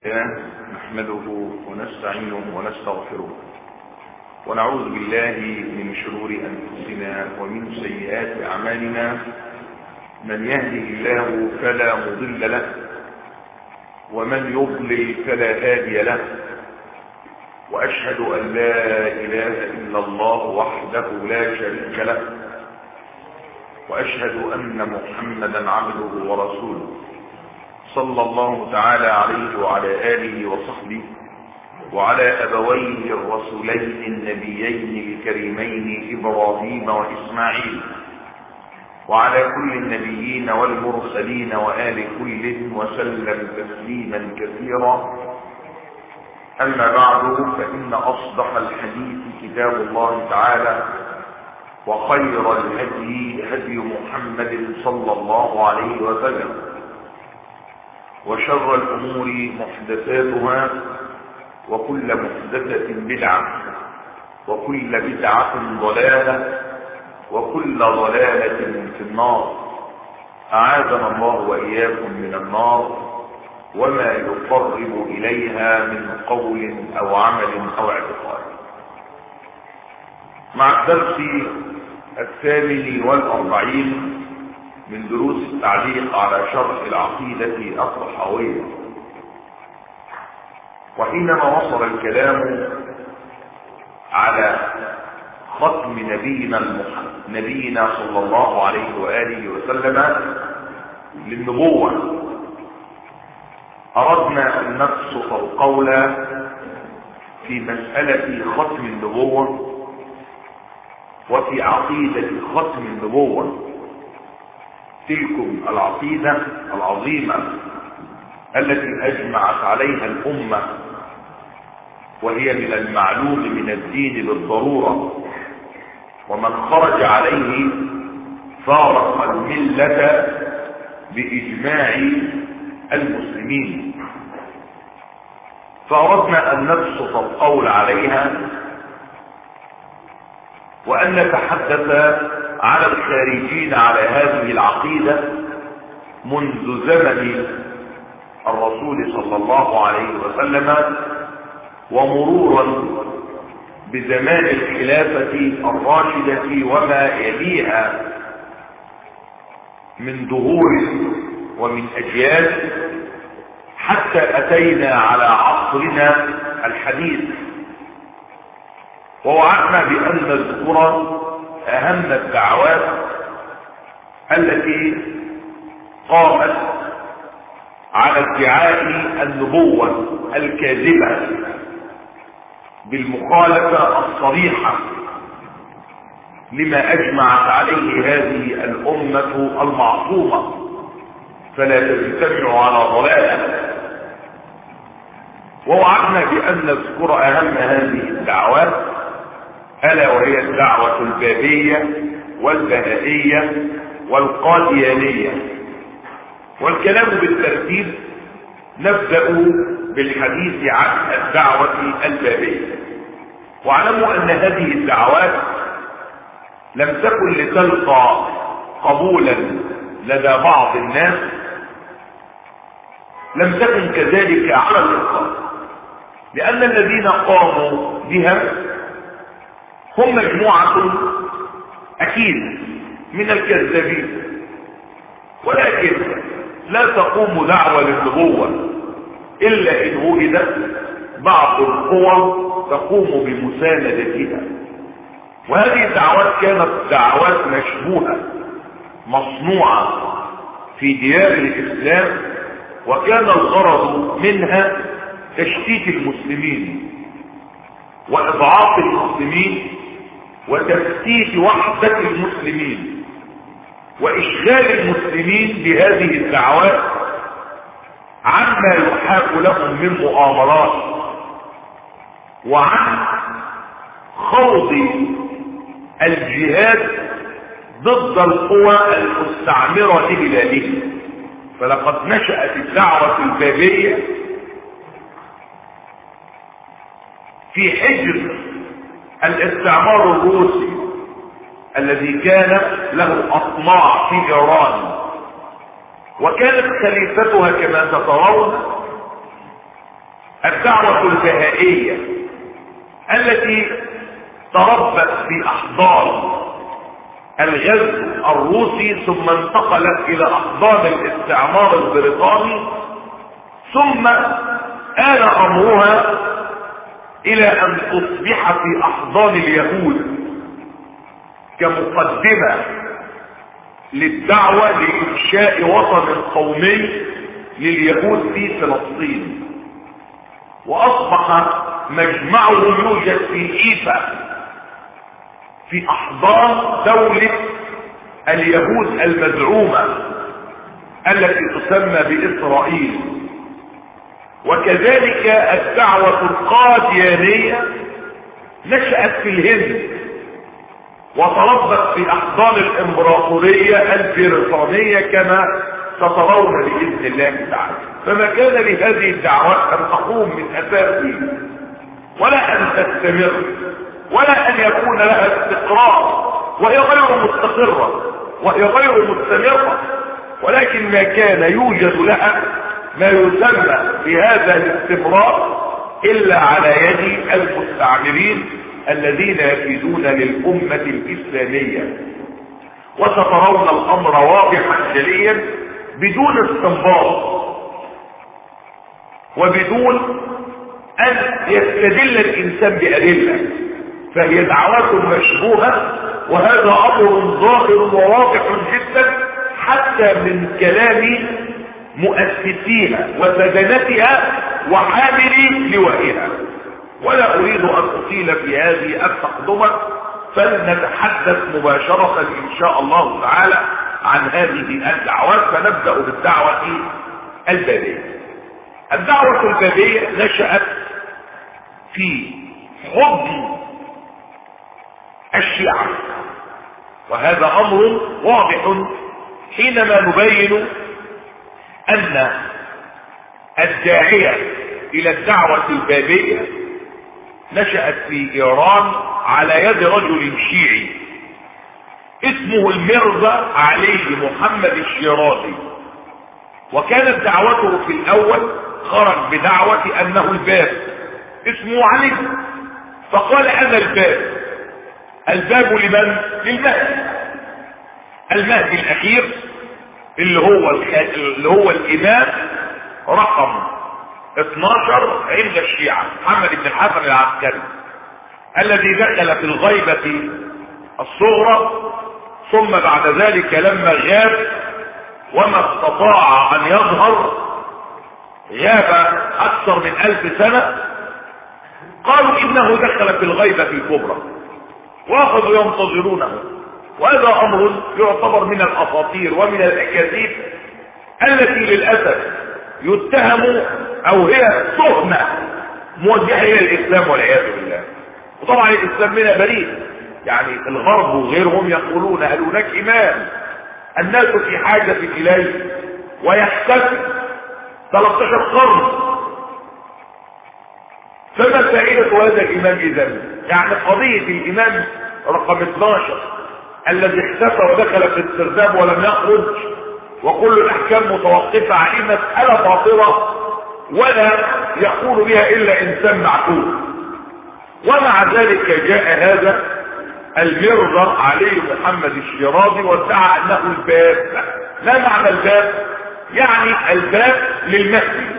الله نحمده ونستعينه ونستغفره ونعوذ بالله من شرور أنفسنا ومن سيئات أعمالنا من يهده الله فلا مضل له ومن يضلل فلا هادي له وأشهد أن لا إله إلا الله وحده لا شريك له وأشهد أن محمدا عبده ورسوله صلى الله تعالى عليه وعلى آله وصحبه وعلى أبويه الرسولين النبيين الكريمين إبراهيم وإسماعيل وعلى كل النبيين والمرسلين وآل كل وسلم تسليما كثيرا أما بعد فإن أصدق الحديث كتاب الله تعالى وخير الهدي هدي محمد صلى الله عليه وسلم وشر الأمور محدثاتها وكل محدثة بدعة وكل بدعة ضلالة وكل ضلالة في النار أعاذنا الله وإياكم من النار وما يقرب إليها من قول أو عمل أو اعتقاد مع الدرس الثامن والأربعين من دروس التعليق على شرح العقيدة الطحاوية وحينما وصل الكلام على ختم نبينا المحمد نبينا صلى الله عليه وآله وسلم للنبوة أردنا أن نبسط القول في مسألة ختم النبوة وفي عقيدة ختم النبوة تلكم العقيدة العظيمة التي أجمعت عليها الأمة وهي من المعلوم من الدين بالضرورة ومن خرج عليه فارق الملة بإجماع المسلمين فأردنا أن نبسط القول عليها وأن نتحدث على الخارجين على هذه العقيدة منذ زمن الرسول صلى الله عليه وسلم ومرورا بزمان الخلافة الراشدة وما يليها من ظهور ومن أجيال حتى أتينا على عصرنا الحديث ووعدنا بأن نذكر أهم الدعوات التي قامت على ادعاء النبوة الكاذبة بالمخالفة الصريحة لما أجمعت عليه هذه الأمة المعصومة فلا تجتمع على ضلالة ووعدنا بأن نذكر أهم هذه الدعوات ألا وهي الدعوة البابية والبهائية والقاديانية والكلام بالترتيب نبدأ بالحديث عن الدعوة البابية واعلموا أن هذه الدعوات لم تكن لتلقى قبولا لدى بعض الناس لم تكن كذلك على الإطلاق لأن الذين قاموا بها هم مجموعة أكيد من الكذابين ولكن لا تقوم دعوة للنبوة إلا إن وجدت بعض القوى تقوم بمساندتها وهذه الدعوات كانت دعوات مشبوهة مصنوعة في ديار الإسلام وكان الغرض منها تشتيت المسلمين وإضعاف المسلمين وتفتيت وحدة المسلمين وإشغال المسلمين بهذه الدعوات عما يحاك لهم من مؤامرات وعن خوض الجهاد ضد القوى المستعمرة لبلادهم فلقد نشأت الدعوة البابية في حجر الاستعمار الروسي الذي كان له أطماع في إيران وكانت خليفتها كما تترون الدعوة البهائية التي تربت في احضان الغزو الروسي ثم انتقلت الى احضان الاستعمار البريطاني ثم آل امرها الى ان تصبح في احضان اليهود كمقدمة للدعوة لإنشاء وطن قومي لليهود في فلسطين وأصبح مجمعهم يوجد في إيفا في أحضان دولة اليهود المزعومة التي تسمى بإسرائيل وكذلك الدعوة القاديانية نشأت في الهند وتربت في احضان الامبراطورية البريطانية كما سترون باذن الله تعالى فما كان لهذه الدعوات ان تقوم من اساسه ولا ان تستمر ولا ان يكون لها استقرار وهي غير مستقرة وهي غير مستمرة ولكن ما كان يوجد لها ما يسمى بهذا الاستمرار الا على يد المستعمرين الذين يفيدون للأمة الإسلامية وسترون الأمر واضحا جليا بدون استنباط وبدون أن يستدل الإنسان بأدلة فهي دعوات مشبوهة وهذا أمر ظاهر وواضح جدا حتى من كلام مؤسسيها وسجنتها وحاملي لوائها ولا اريد ان اطيل في هذه التقدمة فلنتحدث مباشرة ان شاء الله تعالى عن هذه الدعوات فنبدأ بالدعوة البابية الدعوة البابية نشأت في حضن الشيعة وهذا امر واضح حينما نبين ان الداعية الى الدعوة البابية نشأت في ايران على يد رجل شيعي اسمه المرزا علي محمد الشيرازي وكانت دعوته في الاول خرج بدعوة انه الباب اسمه علي فقال انا الباب الباب لمن للمهدي المهدي الاخير اللي هو اللي هو الامام رقم 12 عند الشيعة محمد بن الحسن العسكري الذي دخل في الغيبة الصغرى ثم بعد ذلك لما غاب وما استطاع ان يظهر غاب اكثر من الف سنة قالوا انه دخل في الغيبة الكبرى واخذوا ينتظرونه وهذا امر يعتبر من الاساطير ومن الاكاذيب التي للاسف يتهم او هي تهمة موجهة الى الاسلام والعياذ بالله وطبعا الاسلام منها بريء يعني الغرب وغيرهم يقولون هل هناك امام الناس في حاجة اليه ويحتفل 13 قرن فما فائدة هذا الامام اذا يعني قضية الامام رقم 12 الذي اختفى ودخل في السرداب ولم يخرج وكل الاحكام متوقفة عليه مسألة باطلة ولا يقول بها الا انسان معقول ومع ذلك جاء هذا المرضى علي محمد الشيرازي وادعى انه الباب لا معنى الباب يعني الباب للمهدي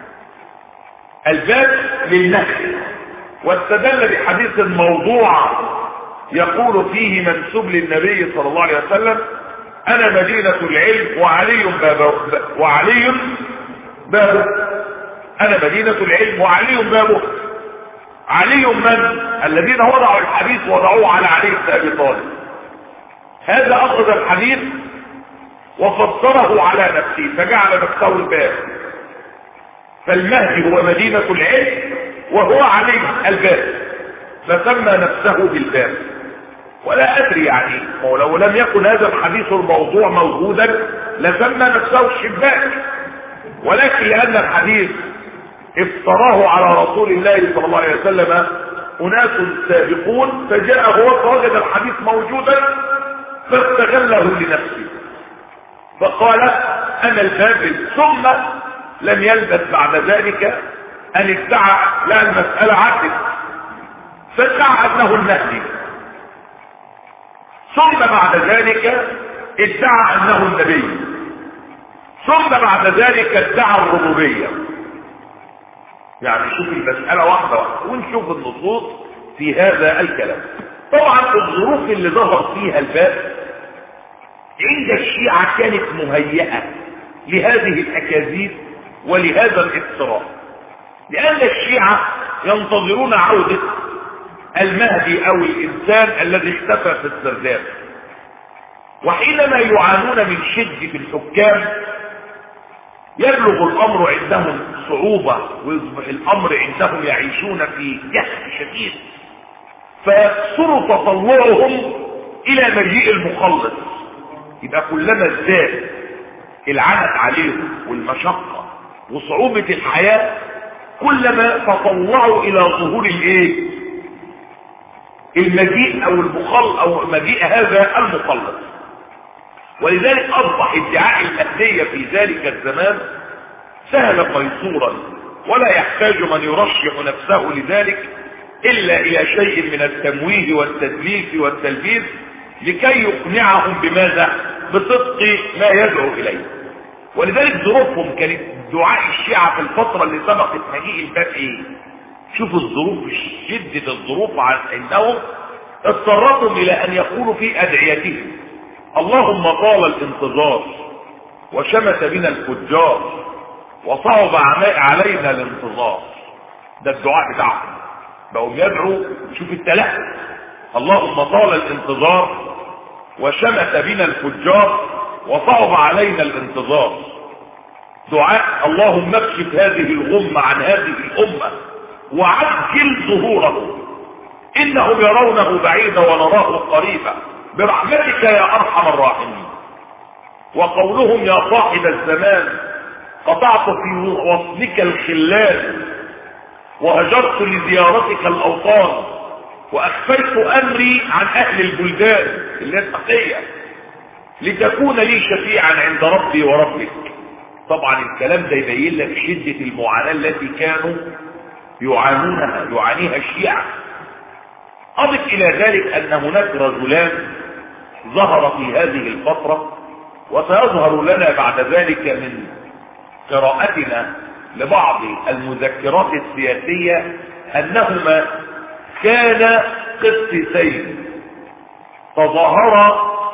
الباب للمهدي واستدل بحديث موضوع يقول فيه منسوب للنبي صلى الله عليه وسلم انا مدينة العلم وعلي بابه وعلي بابه انا مدينة العلم وعلي بابه علي من الذين وضعوا الحديث وضعوه على علي بن ابي طالب هذا اخذ الحديث وفسره على نفسه فجعل نفسه الباب فالمهدي هو مدينة العلم وهو علي الباب فسمى نفسه بالباب ولا ادري يعني ولو لم يكن هذا الحديث الموضوع موجودا لسمى نفسه الشباك ولكن لان الحديث افتراه على رسول الله صلى الله عليه وسلم اناس سابقون فجاء هو فوجد الحديث موجودا فاستغله لنفسه فقال انا الباب ثم لم يلبث بعد ذلك ان ادعى لا المسألة عدل فادعى انه المهدي ثم بعد ذلك ادعى انه النبي ثم بعد ذلك ادعى الربوبية يعني شوف المسألة واحدة واحدة ونشوف النصوص في هذا الكلام طبعا الظروف اللي ظهر فيها الباب عند الشيعة كانت مهيئة لهذه الأكاذيب ولهذا الافتراء لأن الشيعة ينتظرون عودة المهدي أو الإنسان الذي اختفى في السرداب وحينما يعانون من شدة الحكام يبلغ الأمر عندهم صعوبة ويصبح الأمر عندهم يعيشون في جهل شديد فيكثر تطلعهم إلى مجيء المخلص يبقى كلما ازداد العنت عليهم والمشقة وصعوبة الحياة كلما تطلعوا الى ظهور الايه المجيء او المخل او مجيء هذا المخلص ولذلك اصبح ادعاء المهدية في ذلك الزمان سهل ميسورا ولا يحتاج من يرشح نفسه لذلك الا الى شيء من التمويه والتدليس والتلبيس لكي يقنعهم بماذا بصدق ما يدعو اليه ولذلك ظروفهم كانت دعاء الشيعة في الفترة اللي سبقت مجيء الباب ايه شوفوا الظروف شدة الظروف عندهم اضطرتهم الى ان يقولوا في ادعيتهم اللهم طال الانتظار وشمت بنا الفجار وصعب علينا الانتظار ده الدعاء بتاعهم بقوا يدعوا شوف التلف اللهم طال الانتظار وشمت بنا الفجار وصعب علينا الانتظار دعاء اللهم اكشف هذه الغمة عن هذه الأمة وعجل ظهوره إنهم يرونه بعيدا ونراه قريبا برحمتك يا أرحم الراحمين وقولهم يا صاحب الزمان قطعت في وصلك الخلال وهجرت لزيارتك الأوطان وأخفيت أمري عن أهل البلدان اللي التقية لتكون لي شفيعا عند ربي وربك طبعا الكلام ده يبين لك شدة المعاناة التي كانوا يعانونها يعانيها الشيعة أضف إلى ذلك أن هناك رجلان ظهر في هذه الفترة وسيظهر لنا بعد ذلك من قراءتنا لبعض المذكرات السياسية أنهما كان قسيسين تظاهرا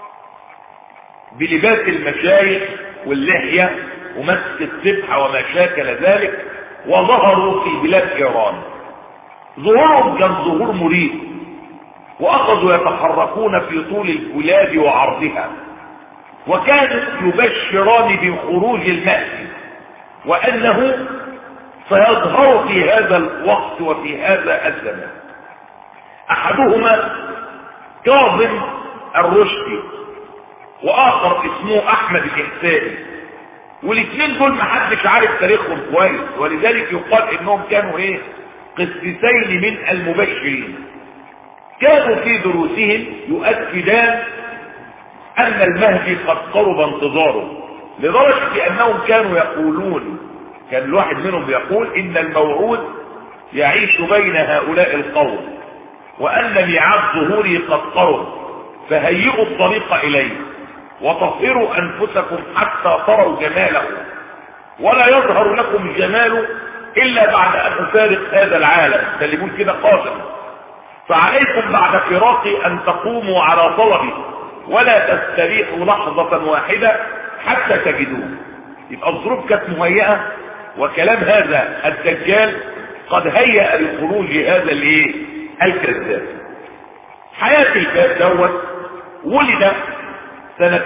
بلباس المشايخ واللحية ومسك السبحة وما شاكل ذلك وظهروا في بلاد ايران ظهورهم كان ظهور مريب واخذوا يتحركون في طول البلاد وعرضها وكانوا يبشران بخروج المهدي وانه سيظهر في هذا الوقت وفي هذا الزمان احدهما كاظم الرشدي واخر اسمه احمد الاحساني والاثنين دول محدش عارف تاريخهم كويس ولذلك يقال انهم كانوا ايه قسيسين من المبشرين كانوا في دروسهم يؤكدان ان المهدي قد قرب انتظاره لدرجة انهم كانوا يقولون كان الواحد منهم بيقول ان الموعود يعيش بين هؤلاء القوم وان ميعاد ظهوره قد قرب فهيئوا الطريق اليه وطهروا انفسكم حتى تروا جماله ولا يظهر لكم جماله الا بعد ان افارق هذا العالم ده اللي بيقول كده قاسم فعليكم بعد فراقي ان تقوموا على طلبي ولا تستريحوا لحظة واحدة حتى تجدوه يبقى الظروف كانت مهيئة وكلام هذا الدجال قد هيأ لخروج هذا الايه الكذاب حياة الباب دوت ولد سنة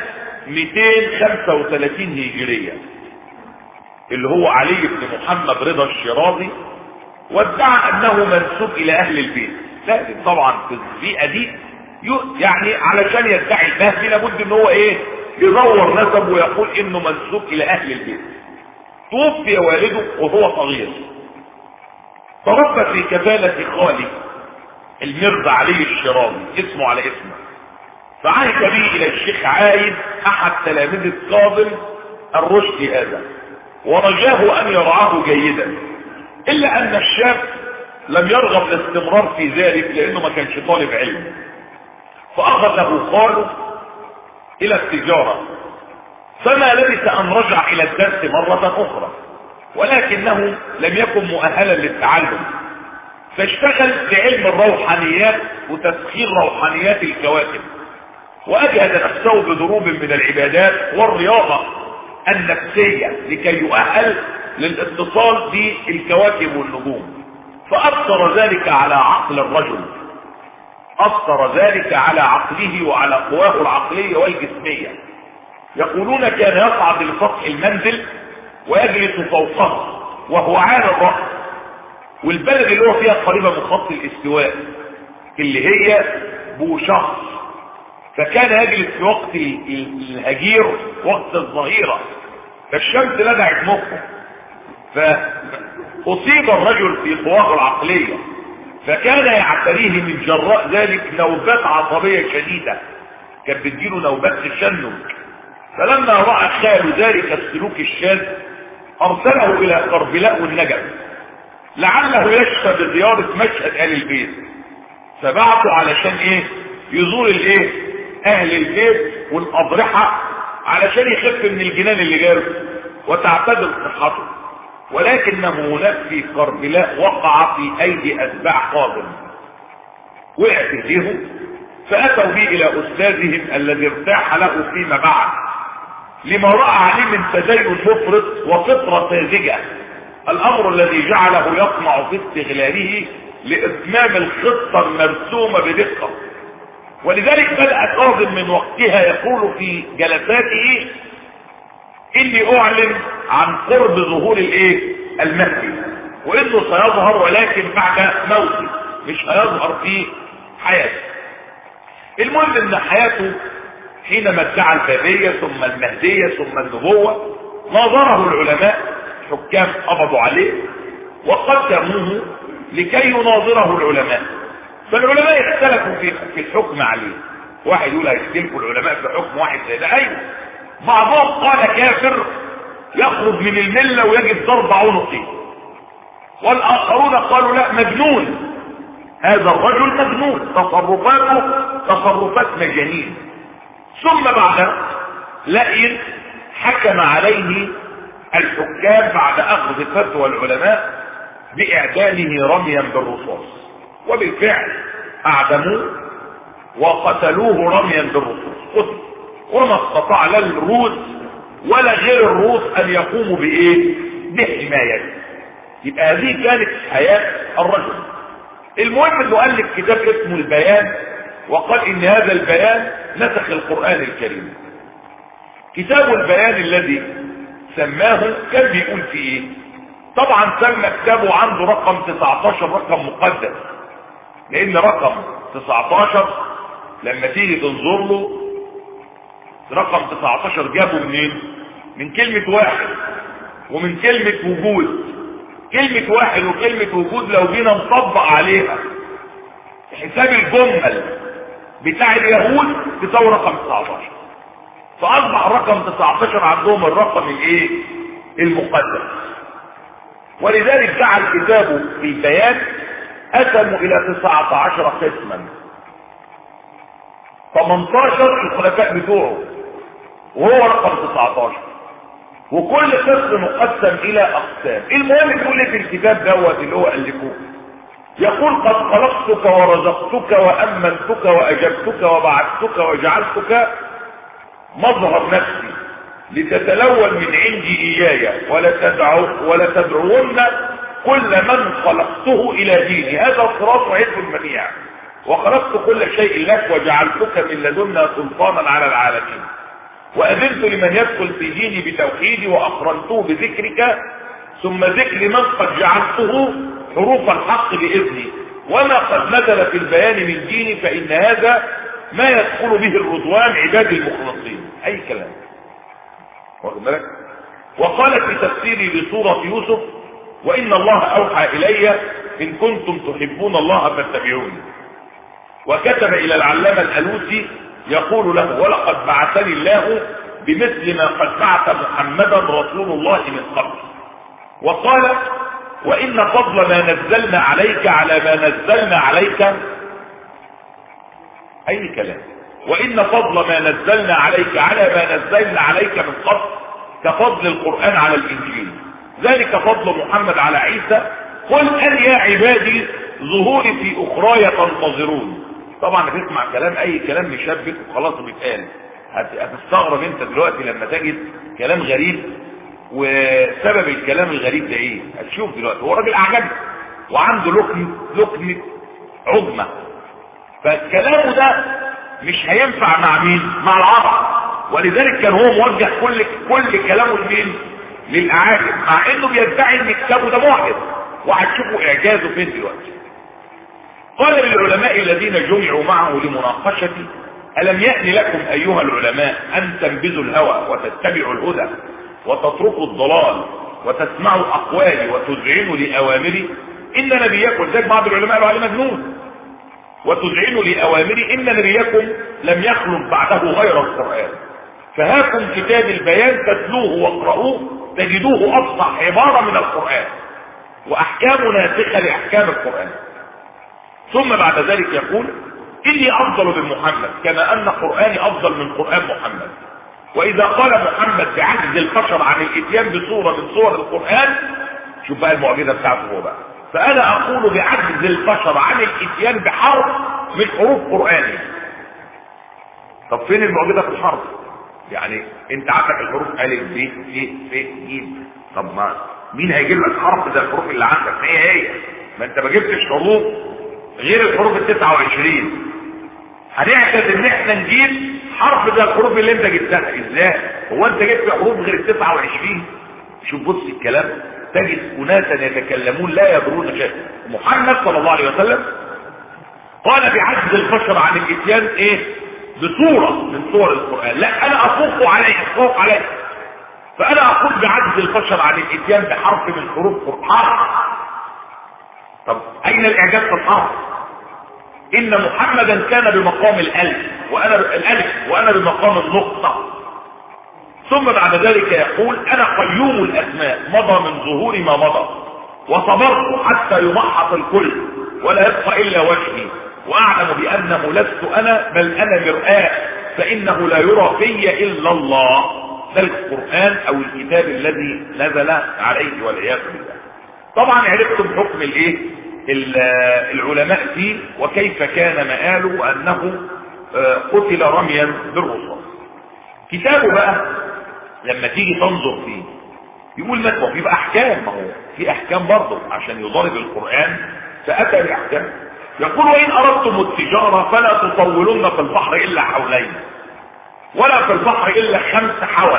1235 هجرية اللي هو علي بن محمد رضا الشيرازي وادعى انه منسوب الى اهل البيت لازم طبعا في البيئة دي يعني علشان يدعي المهدي لابد ان هو ايه يدور نسبه ويقول انه منسوب الى اهل البيت توفي والده وهو صغير تربى في كفالة خالي المرضى علي الشيرازي اسمه على اسمه فعهد به الى الشيخ عايد احد تلاميذ القاضل الرشدي هذا ورجاه ان يرعاه جيدا الا ان الشاب لم يرغب الاستمرار في ذلك لانه ما كانش طالب علم فاخذه خاله الى التجارة فما لبث ان رجع الى الدرس مرة اخرى ولكنه لم يكن مؤهلا للتعلم فاشتغل في علم الروحانيات وتسخير روحانيات الكواكب واجهد نفسه بضروب من العبادات والرياضة النفسية لكي يؤهل للاتصال بالكواكب والنجوم فأثر ذلك على عقل الرجل أثر ذلك على عقله وعلى قواه العقلية والجسمية يقولون كان يصعد لسطح المنزل ويجلس فوقه وهو عالي الرأس والبلد اللي هو فيها قريبة من خط الاستواء اللي هي بوشخص فكان يجلس في وقت الهجير وقت الظهيرة فالشمس لدعت مخه فأصيب الرجل في قواه العقلية فكان يعتريه من جراء ذلك نوبات عصبية شديدة كانت بتجيله نوبات تشنج فلما رأى خال ذلك السلوك الشاذ أرسله إلى قربلاء والنجم لعله يشفى بزيارة مشهد آل البيت فبعثوا علشان ايه يزور الايه اهل البيت والاضرحة علشان يخف من الجنان اللي جاله وتعتدل صحته ولكنه هناك في قربلاء وقع في ايدي اتباع قادم وقع في ايديهم فاتوا به الى استاذهم الذي ارتاح له فيما بعد لما راى عليه من تدين مفرط وفطره ساذجه الامر الذي جعله يطمع في استغلاله لاتمام الخطه المرسومه بدقه ولذلك بدا كاظم من وقتها يقول في جلساته اني اعلن عن قرب ظهور الايه المهدي وانه سيظهر ولكن بعد موته مش هيظهر في حياته المهم ان حياته حينما ادعى البابية ثم المهدية ثم النبوة ناظره العلماء حكام قبضوا عليه وقدموه لكي يناظره العلماء فالعلماء اختلفوا في في الحكم عليه واحد يقول هيختلفوا العلماء في حكم واحد زي ده ايوه بعضهم قال كافر يخرج من المله ويجب ضرب عنقه والاخرون قالوا لا مجنون هذا الرجل مجنون تصرفاته تصرفات مجانين ثم بعد لئن حكم عليه الحكام بعد اخذ فتوى العلماء باعدامه رميا بالرصاص وبالفعل اعدموه وقتلوه رميا بالرصاص قتل وما استطاع لا الروس ولا غير الروس ان يقوموا بايه بحمايته يبقى هذه كانت حياة الرجل المهم انه الف كتاب اسمه البيان وقال ان هذا البيان نسخ القرآن الكريم كتاب البيان الذي سماه كان بيقول فيه ايه طبعا سمى كتابه عنده رقم 19 رقم مقدس لان رقم 19 لما تيجي تنظر له رقم 19 جابه منين من كلمة واحد ومن كلمة وجود كلمة واحد وكلمة وجود لو جينا نطبق عليها حساب الجمل بتاع اليهود تساوي رقم 19 فاصبح رقم 19 عندهم الرقم الايه المقدس ولذلك جعل كتابه في البيان قسموا الى 19 قسما 18 الخلفاء بتوعه وهو رقم 19 وكل قسم مقسم الى اقسام المهم يقول لي في الكتاب دوت اللي هو الفوه يقول قد خلقتك ورزقتك وامنتك واجبتك وبعثتك وجعلتك مظهر نفسي لتتلون من عندي اياي ولا تدعو ولا تدعون كل من خلقته الى ديني هذا الصراط عز المنيع وخلقت كل شيء لك وجعلتك من لدنا سلطانا على العالمين وأذنت لمن يدخل في ديني بتوحيدي وأقرنته بذكرك ثم ذكر من قد جعلته حروف الحق بإذني وما قد نزل في البيان من ديني فإن هذا ما يدخل به الرضوان عباد المخلصين أي كلام واخد بالك وقال في تفسيري لسورة يوسف وإن الله أوحى إلي إن كنتم تحبون الله فاتبعوني وكتب إلى العلامة الألوسي يقول له ولقد بعثني الله بمثل ما قد بعث محمدا رسول الله من قبل وقال وإن فضل ما نزلنا عليك على ما نزلنا عليك أي كلام وإن فضل ما نزلنا عليك على ما نزلنا عليك من قبل كفضل القرآن على الإنجيل ذلك فضل محمد على عيسى قل أن يا عبادي ظهوري في أخراي تنتظرون طبعا هتسمع كلام أي كلام مشبك وخلاص بيتقال هتستغرب انت دلوقتي لما تجد كلام غريب وسبب الكلام الغريب ده ايه هتشوف دلوقتي هو راجل اعجبي وعنده لقم لقمة عظمة فكلامه ده مش هينفع مع مين مع العرب ولذلك كان هو موجه كل كل كلامه لمين للاعاجم مع انه بيدعي ان كتابه ده معجز وهتشوفوا اعجازه فين دلوقتي قال للعلماء الذين جمعوا معه لمناقشته ألم يأن لكم أيها العلماء أن تنبذوا الهوى وتتبعوا الهدى وتتركوا الضلال وتسمعوا أقوالي وتذعنوا لأوامري إن نبيكم ذلك بعض العلماء قالوا عليه مجنون وتذعنوا لأوامري إن نبيكم لم يخلق بعده غير القرآن فهاكم كتاب البيان تتلوه واقرؤوه تجدوه أفصح عبارة من القرآن وأحكام ناسخة لأحكام القرآن ثم بعد ذلك يقول إني أفضل من محمد كما أن قرآني أفضل من قرآن محمد وإذا قال محمد بعجز البشر عن الإتيان بصورة من صور القرآن شوف بقى المعجزة بتاعته هو بقى فأنا أقول بعجز البشر عن الإتيان بحرف من حروف قرآني طب فين المعجزة في الحرف يعني انت عندك الحروف ألف ب س ف ج طب ما مين هيجيب لك حرف زي الحروف اللي عندك ما هي هي ما انت ما جبتش حروف غير الحروف ال 29 هنعتد ان احنا نجيب حرف زي الحروف اللي انت جبتها ازاي هو انت جبت حروف غير ال 29 شوف بص الكلام تجد اناسا يتكلمون لا يدرون شيء محمد صلى الله عليه وسلم قال بعجز البشر عن الاتيان ايه بصورة من صور القرآن لا انا افوق عليه افوق عليه فانا اقول بعجز البشر عن الاتيان بحرف من حروف حرف طب اين الاعجاز في الحرف ان محمدا كان بمقام الالف وانا الالف وانا بمقام النقطة ثم بعد ذلك يقول انا قيوم الاسماء مضى من ظهور ما مضى وصبرت حتى يمحط الكل ولا يبقى الا وجهي واعلم بانه لست انا بل انا مرآة فانه لا يرى في الا الله ده القرآن او الكتاب الذي نزل عليه والعياذ بالله طبعا عرفتم حكم الايه العلماء فيه وكيف كان مآله وانه قتل رميا بالرصاص كتابه بقى لما تيجي تنظر فيه يقول لك ما في بقى احكام ما هو في احكام برضه عشان يضارب القرآن فاتى باحكام يقول وان اردتم التجارة فلا تطولن في البحر الا حولين ولا في البحر الا خمس حول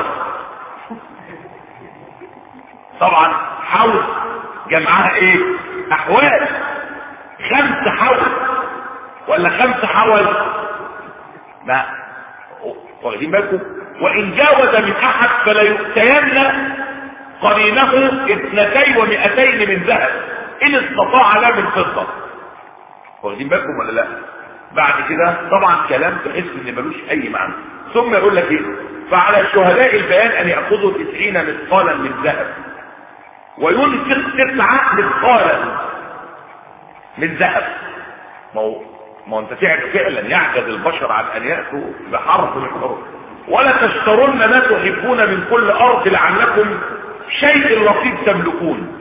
طبعا حول جمعها ايه احوال خمس حول ولا خمس حول لا واخدين بالكم وان جاوز من احد فلا يؤتين قرينه اثنتين ومئتين من ذهب ان استطاع لا من فضه واخدين بالكم ولا لا بعد كده طبعا كلام تحس ان ملوش اي معنى ثم يقول لك ايه فعلى شهداء البيان ان ياخذوا تسعين مثقالا من ذهب وينفق تسعة مثقالا من ذهب ما هو ما هو انت فعلا يعجز البشر عن ان ياتوا بحرف من حروف ولا تشترون ما تحبون من كل ارض لعلكم شيء لطيف تملكون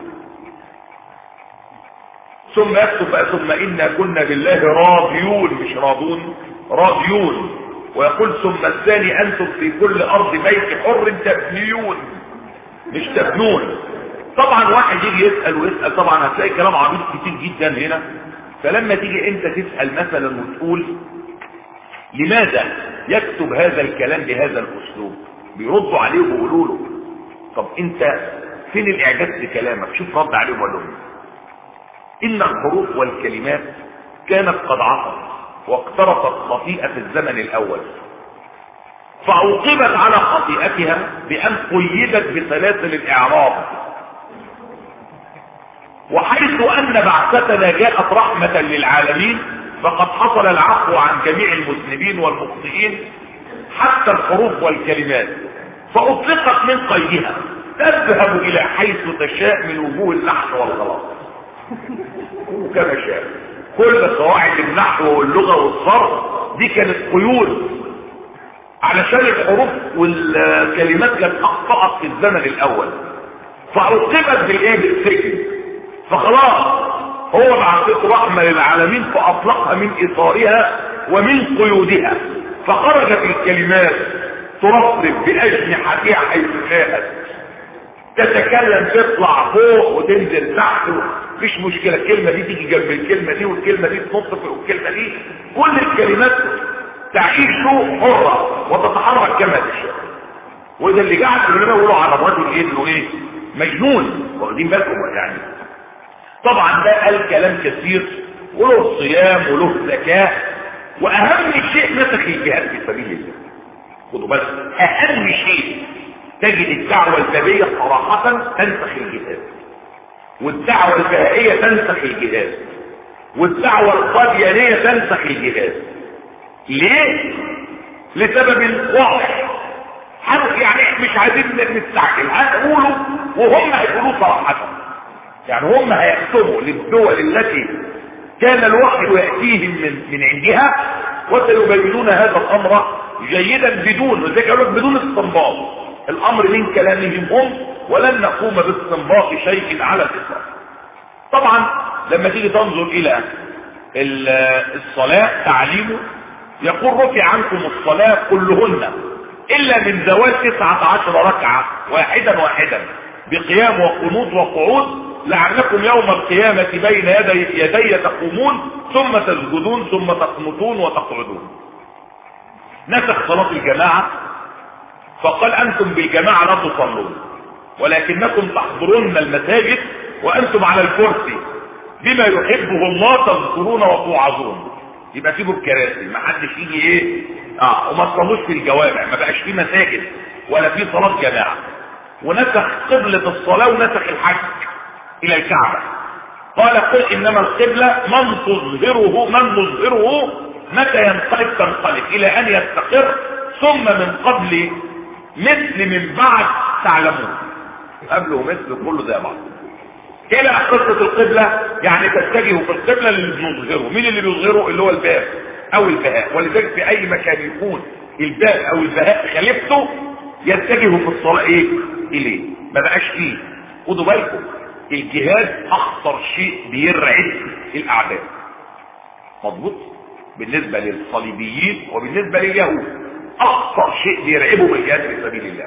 ثم يكتب بقى ثم انا كنا بالله راضيون مش راضون راضيون ويقول ثم الثاني انتم في كل ارض بيت حر تبنيون مش تبنون طبعا واحد يجي يسأل ويسأل طبعا هتلاقي كلام عبيط كتير جدا هنا فلما تيجي انت تسأل مثلا وتقول لماذا يكتب هذا الكلام بهذا الاسلوب بيردوا عليه وبيقولوا له طب انت فين الاعجاز بكلامك شوف رد عليهم وقال لهم ان الحروف والكلمات كانت قد عصت واقترفت خطيئة الزمن الاول فعوقبت على خطيئتها بان قيدت بسلاسل الاعراب وحيث ان بعثتنا جاءت رحمة للعالمين فقد حصل العفو عن جميع المذنبين والمخطئين حتى الحروف والكلمات فاطلقت من قيدها تذهب الى حيث تشاء من وجوه النحو والغلط وكما شاء كل قواعد النحو واللغة والصرف دي كانت قيود علشان الحروف والكلمات كانت اخطأت في الزمن الاول فعوقبت بالايه بالسجن فخلاص هو بعثته رحمة للعالمين فاطلقها من اطارها ومن قيودها فخرجت الكلمات ترفرف باجنحتها حيث شاءت تتكلم تطلع فوق وتنزل تحت مفيش مشكلة الكلمة دي تيجي جنب الكلمة دي والكلمة دي تنط في الكلمة دي كل الكلمات تعيش حرة وتتحرك كما تشاء وده اللي جعل كلنا يقولوا على الرجل ايه انه ايه مجنون واخدين بالكم يعني طبعا ده قال كلام كثير وله صيام وله زكاة واهم شيء نسخ الجهاد في سبيل الله خدوا بالك اهم شيء تجد الدعوة البابية صراحة تنسخ الجهاد والدعوة البهائية تنسخ الجهاد والدعوة القاديانية تنسخ الجهاد ليه لسبب واضح يعني مش عايزين نستعجل هنقوله وهم هيقولوه صراحة يعني هم هيكتبوا للدول التي كان الوحي يأتيهم من, من عندها وسيبينون هذا الامر جيدا بدون وزي قالوا بدون استنباط الامر من كلامهم هم ولن نقوم باستنباط شيء على الاطلاق طبعا لما تيجي تنظر الى الصلاة تعليمه يقول رفع عنكم الصلاة كلهن الا من زوال تسعة عشر ركعة واحدا واحدا بقيام وقنوط وقعود لعلكم يوم القيامة بين يدي, يدي تقومون ثم تسجدون ثم تقنطون وتقعدون نسخ صلاة الجماعة فقال انتم بالجماعة لا تصلون ولكنكم تحضرون المساجد وانتم على الكرسي بما يحبه الله تذكرون وتوعظون يبقى سيبوا الكراسي ما حدش يجي ايه اه وما تصلوش في الجوامع ما بقاش في مساجد ولا في صلاة جماعة ونسخ قبلة الصلاة ونسخ الحج الى الكعبة قال قل انما القبلة من تظهره من نظهره متى ينقلب تنقلب الى ان يستقر ثم من قبل مثل من بعد تعلمون قبله مثل كله زي بعض الى قصة القبلة يعني تتجهوا في القبلة اللي بنظهره مين اللي بيظهره اللي هو الباب او البهاء ولذلك في اي مكان يكون الباب او البهاء خليفته يتجهوا في الصلاة ايه اليه ما بقاش فيه خدوا بالكم الجهاد اخطر شيء بيرعب الاعداء مضبوط بالنسبة للصليبيين وبالنسبة لليهود اخطر شيء بيرعبهم الجهاد في سبيل الله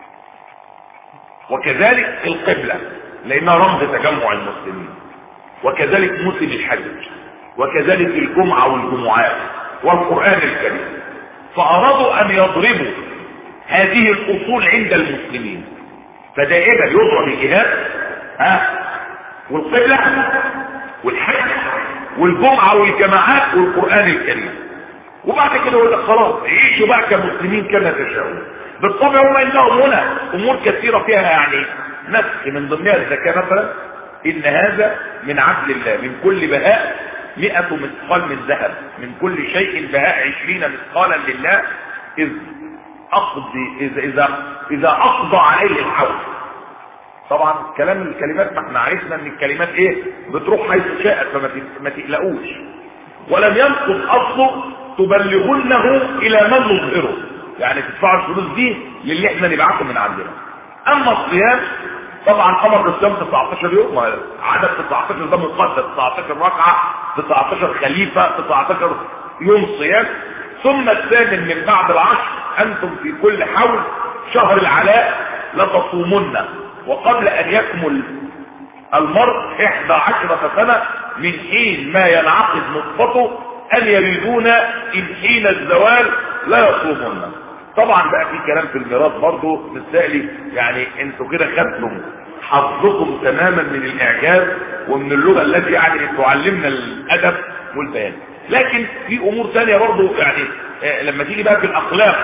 وكذلك القبلة لانها رمز تجمع المسلمين وكذلك موسم الحج وكذلك الجمعة والجمعات والقرآن الكريم فارادوا ان يضربوا هذه الاصول عند المسلمين فدائما يضرب الجهاد ها والقبلة والحج والجمعة والجماعات والقرآن الكريم وبعد كده يقول لك خلاص عيشوا بقى كمسلمين كما تشاءون بالطبع هم عندهم هنا امور كثيرة فيها يعني نسخ من ضمنها الزكاة مثلا ان هذا من عدل الله من كل بهاء مئة مثقال من ذهب من كل شيء بهاء عشرين مثقالا لله اذ اقضي اذا اذا اذا اقضى عليه الحول طبعا كلام الكلمات ما احنا عرفنا ان الكلمات ايه بتروح حيث شاءت فما ما تقلقوش ولم ينقض اصله تبلغنه الى من نظهره يعني تدفعوا الفلوس دي للي احنا نبعته من عندنا اما الصيام طبعا امر بالصيام 19 يوم عدد 19 ده مقدس 19 ركعه 19 خليفه 19 يوم صيام ثم الثامن من بعد العشر انتم في كل حول شهر العلاء لتصومن وقبل ان يكمل المرء احدى عشرة سنة من حين ما ينعقد نطفته ان يريدون ان حين الزوال لا يصومون طبعا بقى في كلام في الميراث برضه بالتالي يعني انتوا كده خدتم حظكم تماما من الاعجاز ومن اللغة التي يعني تعلمنا الادب والبيان لكن في امور تانية برضه يعني آه لما تيجي بقى في الاخلاق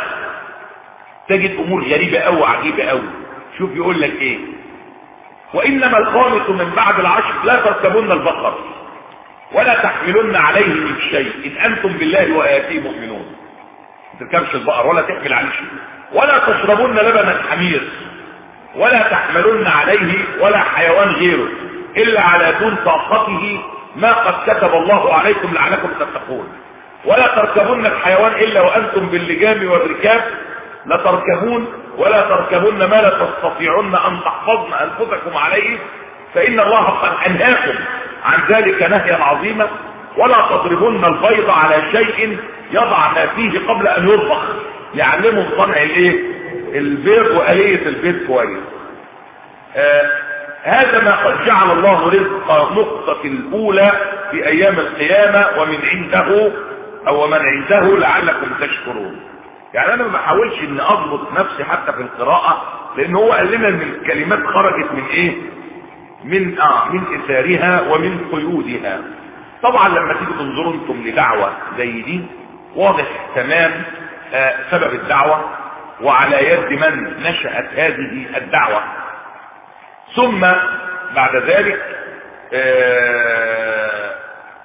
تجد امور غريبة قوي عجيبة قوي شوف يقول لك ايه وانما الخامس من بعد العشر لا تركبن البقر ولا تحملن عليه من شيء ان انتم بالله واياته مؤمنون ما تركبش البقر ولا تحمل عليه شيء ولا تشربن لبن الحمير ولا تحملن عليه ولا حيوان غيره الا على دون طاقته ما قد كتب الله عليكم لعلكم تتقون ولا تركبن الحيوان الا وانتم باللجام والركاب لتركبون ولا تركبن ما لا تستطيعن ان تحفظن انفسكم عليه فان الله قد انهاكم عن ذلك نهيا عظيما ولا تضربن البيض على شيء يضع ما فيه قبل ان يطبخ يعلمهم صنع الايه البيض واليه البيض كويس آه هذا ما قد جعل الله رزق نقطة الاولى في ايام القيامة ومن عنده او من عنده لعلكم تشكرون يعني انا ما بحاولش ان اضبط نفسي حتى في القراءة لان هو قال لنا ان الكلمات خرجت من ايه من اه من اثارها ومن قيودها طبعا لما تيجي تنظروا انتم لدعوة زي دي واضح تمام آه سبب الدعوة وعلى يد من نشأت هذه الدعوة ثم بعد ذلك آه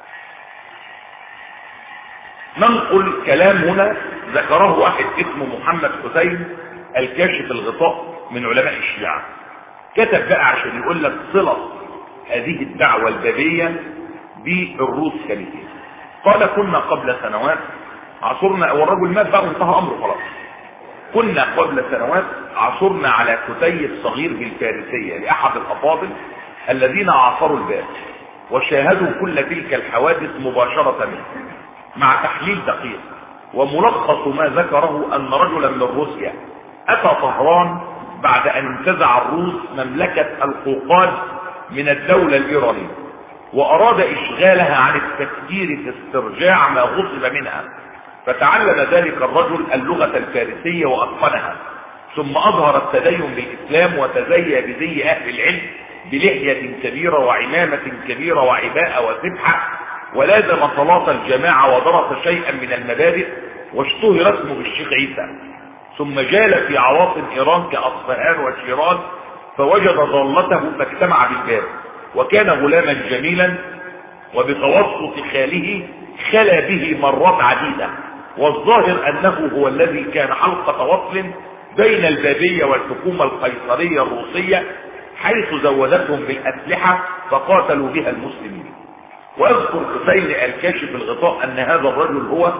ننقل كلام هنا ذكره واحد اسمه محمد حسين الكاشف الغطاء من علماء الشيعة كتب بقى عشان يقول لك صلة هذه الدعوة البابية بالروس كانت قال كنا قبل سنوات عصرنا والرجل مات بقى وانتهى امره خلاص كنا قبل سنوات عصرنا على كتيب صغير بالفارسية لأحد الأفاضل الذين عاصروا الباب وشاهدوا كل تلك الحوادث مباشرة منه مع تحليل دقيق وملخص ما ذكره أن رجلا من روسيا أتى طهران بعد أن انتزع الروس مملكة القوقاز من الدولة الإيرانية وأراد إشغالها عن التفكير في استرجاع ما غصب منها فتعلم ذلك الرجل اللغة الفارسية وأتقنها ثم أظهر التدين بالإسلام وتزي بزي أهل العلم بلحية كبيرة وعمامة كبيرة وعباءة وسبحة ولازم صلاة الجماعة ودرس شيئا من المبادئ واشتهر اسمه بالشيخ عيسى ثم جال في عواصم إيران كأصفهان وشيران فوجد ضالته فاجتمع بالباب وكان غلاما جميلا وبتوسط خاله خلا به مرات عديدة والظاهر أنه هو الذي كان حلقة وصل بين البابية والحكومة القيصرية الروسية حيث زودتهم بالأسلحة فقاتلوا بها المسلمين واذكر حسين الكاشف الغطاء أن هذا الرجل هو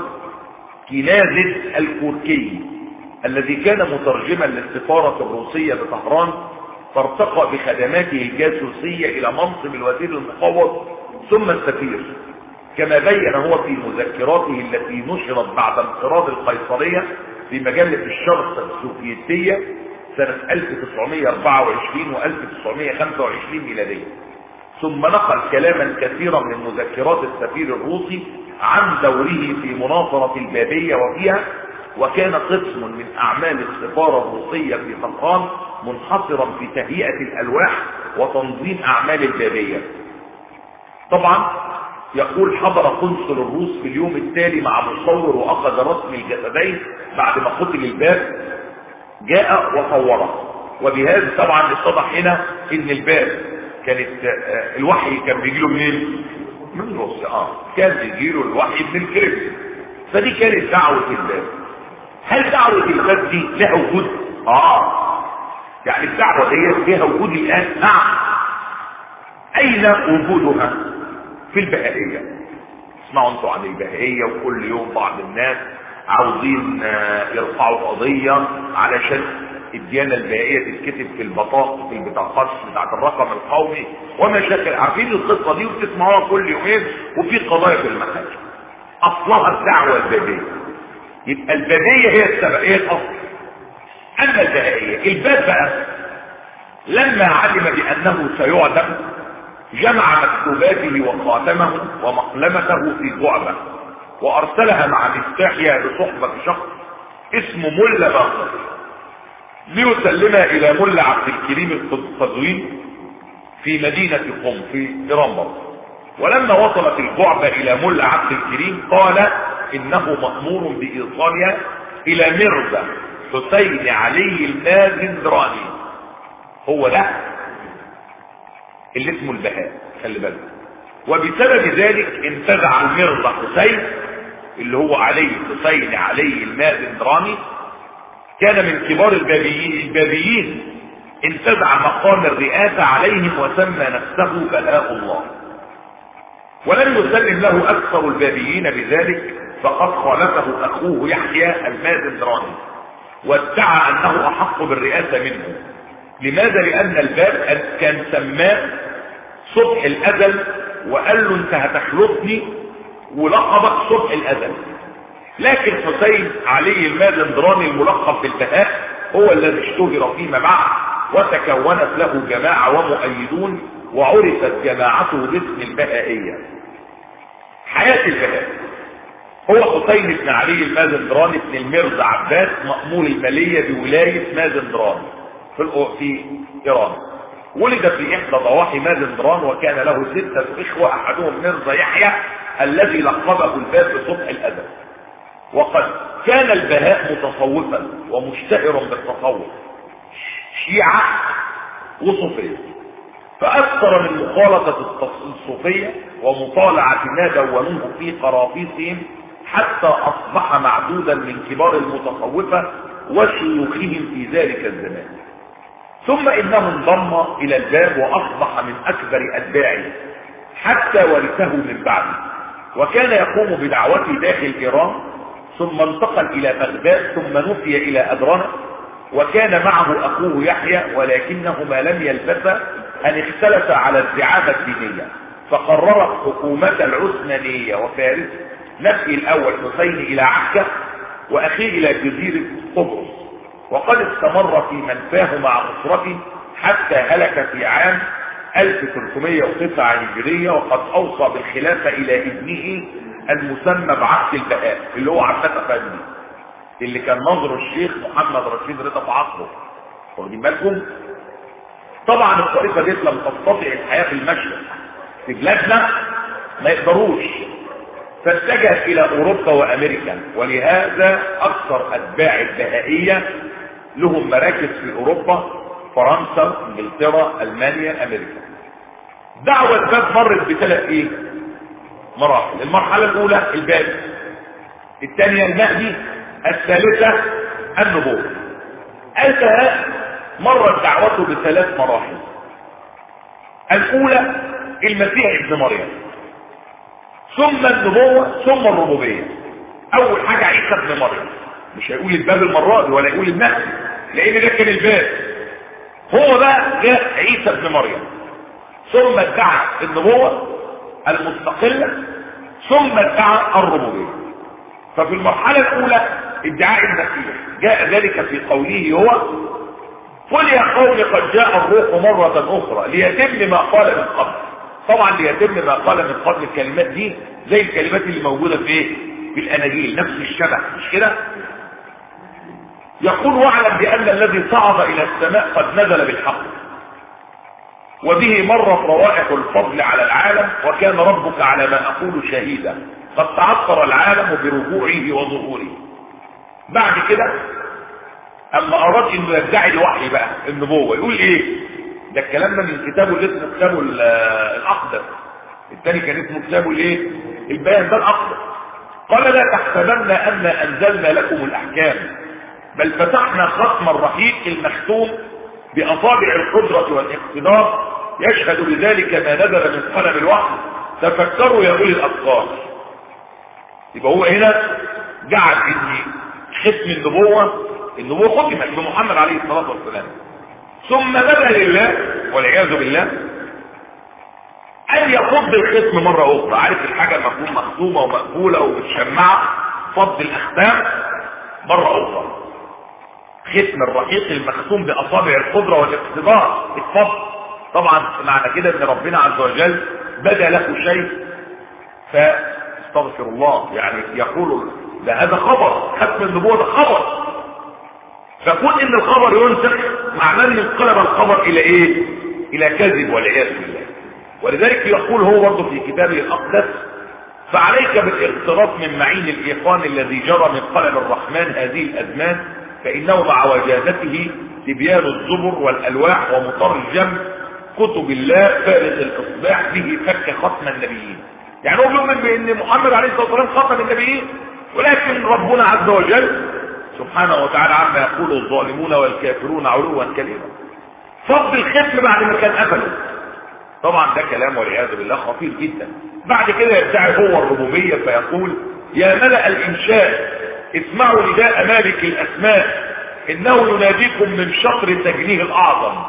كنازد الكوركي الذي كان مترجما للسفارة الروسية بطهران فارتقى بخدماته الجاسوسية إلى منصب الوزير المفوض ثم السفير كما بين هو في مذكراته التي نشرت بعد انقراض القيصرية في مجلة الشرق السوفيتية سنة 1924 و 1925 ميلادية ثم نقل كلاما كثيرا من مذكرات السفير الروسي عن دوره في مناصرة البابية وفيها وكان قسم من أعمال السفارة الروسية في طهران منحصرا في تهيئة الألواح وتنظيم أعمال البابية طبعا يقول حضر قنصل الروس في اليوم التالي مع مصور وأخذ رسم الجسدين بعد ما قتل الباب جاء وصوره وبهذا طبعا اتضح هنا ان الباب كانت الوحي كان بيجيله منين من روسيا اه كان بيجيله الوحي من الكريم فدي كانت دعوة الباب هل دعوة الباب دي لها وجود اه يعني الدعوة دي لها وجود الان نعم اين وجودها في البهائية اسمعوا انتوا عن البهائية وكل يوم بعض الناس عاوزين يرفعوا قضية علشان الديانة البهائية تتكتب في البطاقة في البطاقات بتاعت الرقم القومي ومشاكل عارفين القصة دي وبتسمعوها كل يومين وفي قضايا في المحاكم اصلها الدعوة البابية يبقى البابية هي السبب هي الاصل اما البهائية الباب بقى لما علم بانه سيعدم جمع مكتوباته وخاتمه ومقلمته في جعبة وارسلها مع مفتاحها لصحبة شخص اسمه ملا باقر ليسلمها الى ملا عبد الكريم القزوين في مدينة قم في ايران برضه ولما وصلت الجعبة الى ملا عبد الكريم قال انه مأمور بايصالها الى مرزا حسين علي المازندراني هو ده اللي اسمه البهاء خلي بالك وبسبب ذلك انتزع المرزا حسين اللي هو علي حسين علي المازندراني كان من كبار البابيين, البابيين انتزع مقام الرئاسة عليهم وسمى نفسه بلاء الله ولم يسلم له اكثر البابيين بذلك فقد خالفه اخوه يحيى المازندراني وادعى انه احق بالرئاسة منه لماذا لان الباب كان سماه صبح الازل وقال له انت هتخلصني ولقبك صبح الازل لكن حسين علي المازندراني الملقب بالبهاء هو الذي اشتهر فيما بعد وتكونت له جماعة ومؤيدون وعرفت جماعته باسم البهائية حياة البهاء هو حسين بن علي المازندراني بن المرز عباس مأمور المالية بولاية مازندران في, في إيران ولد في إحدى ضواحي مازندران وكان له ستة إخوة أحدهم مرزا يحيى الذي لقبه الباب بصبح الأدب وقد كان البهاء متصوفا ومشتهرا بالتصوف شيعة وصوفية فأكثر من مخالطة الصوفية ومطالعة ما دونوه في قراطيسهم حتى أصبح معدودا من كبار المتصوفة وشيوخهم في ذلك الزمان ثم إنه انضم إلى الباب وأصبح من أكبر أتباعه حتى ورثه من بعده وكان يقوم بدعوته داخل إيران ثم انتقل إلى بغداد ثم نفي إلى أدرنة وكان معه أخوه يحيى ولكنهما لم يلبثا أن اختلفا على الزعامة الدينية فقررت حكومة العثمانية وفارس نفي الأول حسين إلى عكا وأخيه إلى جزيرة قبرص وقد استمر في منفاه مع أسرته حتى هلك في عام 1309 هجرية وقد أوصى بالخلافة إلى ابنه المسمى بعبد البهاء اللي هو عبد أفندي اللي كان نظر الشيخ محمد رشيد رضا في عصره واخدين بالكم طبعا الطريقة دي لم تستطع الحياة في المشرق في بلادنا ما يقدروش فاتجه الى اوروبا وامريكا ولهذا اكثر اتباع البهائية لهم مراكز في اوروبا فرنسا انجلترا المانيا امريكا دعوة الباب مرت بثلاث ايه مراحل المرحلة الاولى الباب الثانية المهدي الثالثة النبوة البهاء مرت دعوته بثلاث مراحل الاولى المسيح ابن مريم ثم النبوة ثم الربوبية اول حاجة عيسى ابن مريم مش هيقول الباب المرة دي ولا يقول المهدي لان ده كان الباب هو بقى جاء عيسى ابن مريم ثم ادعى النبوة المستقلة ثم ادعى الربوبية ففي المرحلة الاولى ادعاء المسيح جاء ذلك في قوله هو قل يا قوم قد جاء الروح مرة اخرى ليتم ما قال من قبل طبعا ليتم ما قال من قبل الكلمات دي زي الكلمات اللي موجودة في ايه في الاناجيل نفس الشبه مش كده يقول واعلم بان الذي صعد الى السماء قد نزل بالحق وبه مرت روائح الفضل على العالم وكان ربك على ما اقول شهيدا قد تعطر العالم برجوعه وظهوره بعد كده اما اراد انه يدعي الوحي بقى النبوه يقول ايه ده الكلام ده من كتابه اللي اسمه كتابه الاقدس الثاني كان اسمه كتابه الايه البيان ده الاقدس قال لا تحسبن ان انزلنا لكم الاحكام بل فتحنا ختم الرحيق المختوم باصابع القدره والاقتدار يشهد بذلك ما نزل من قلم الوحي تفكروا يا اولي الابصار يبقى هو هنا جعل ان ختم النبوه النبوة ختمت بمحمد عليه الصلاة والسلام ثم بدا لله والعياذ بالله ان يفض الختم مرة اخرى عارف الحاجة المفهوم مختومة ومقبولة ومتشمعة فض الاختام مرة اخرى ختم الرقيق المختوم باصابع القدرة والاقتدار اتفض طبعا معنى كده ان ربنا عز وجل بدا له شيء فاستغفر الله يعني يقول ده هذا خبر ختم النبوة ده خبر فكون ان الخبر ينسخ معناه ان انقلب الخبر الى ايه الى كذب والعياذ بالله ولذلك يقول هو برضه في كتابه الاقدس فعليك بالاقتراف من معين الايقان الذي جرى من قلم الرحمن هذه الازمان فانه مع وجازته تبيان الزبر والالواح ومترجم كتب الله فارغ الاصباح به فك ختم النبيين يعني هو بيؤمن بان محمد عليه الصلاه والسلام ختم النبيين ولكن ربنا عز وجل سبحانه وتعالى عما يقول الظالمون والكافرون علوا كبيرا صب الختم بعد ما كان قفله طبعا ده كلام والعياذ بالله خطير جدا بعد كده يدعي هو الربوبيه فيقول يا ملأ الانشاء اسمعوا نداء مالك الاسماء انه يناديكم من شطر تجنيه الاعظم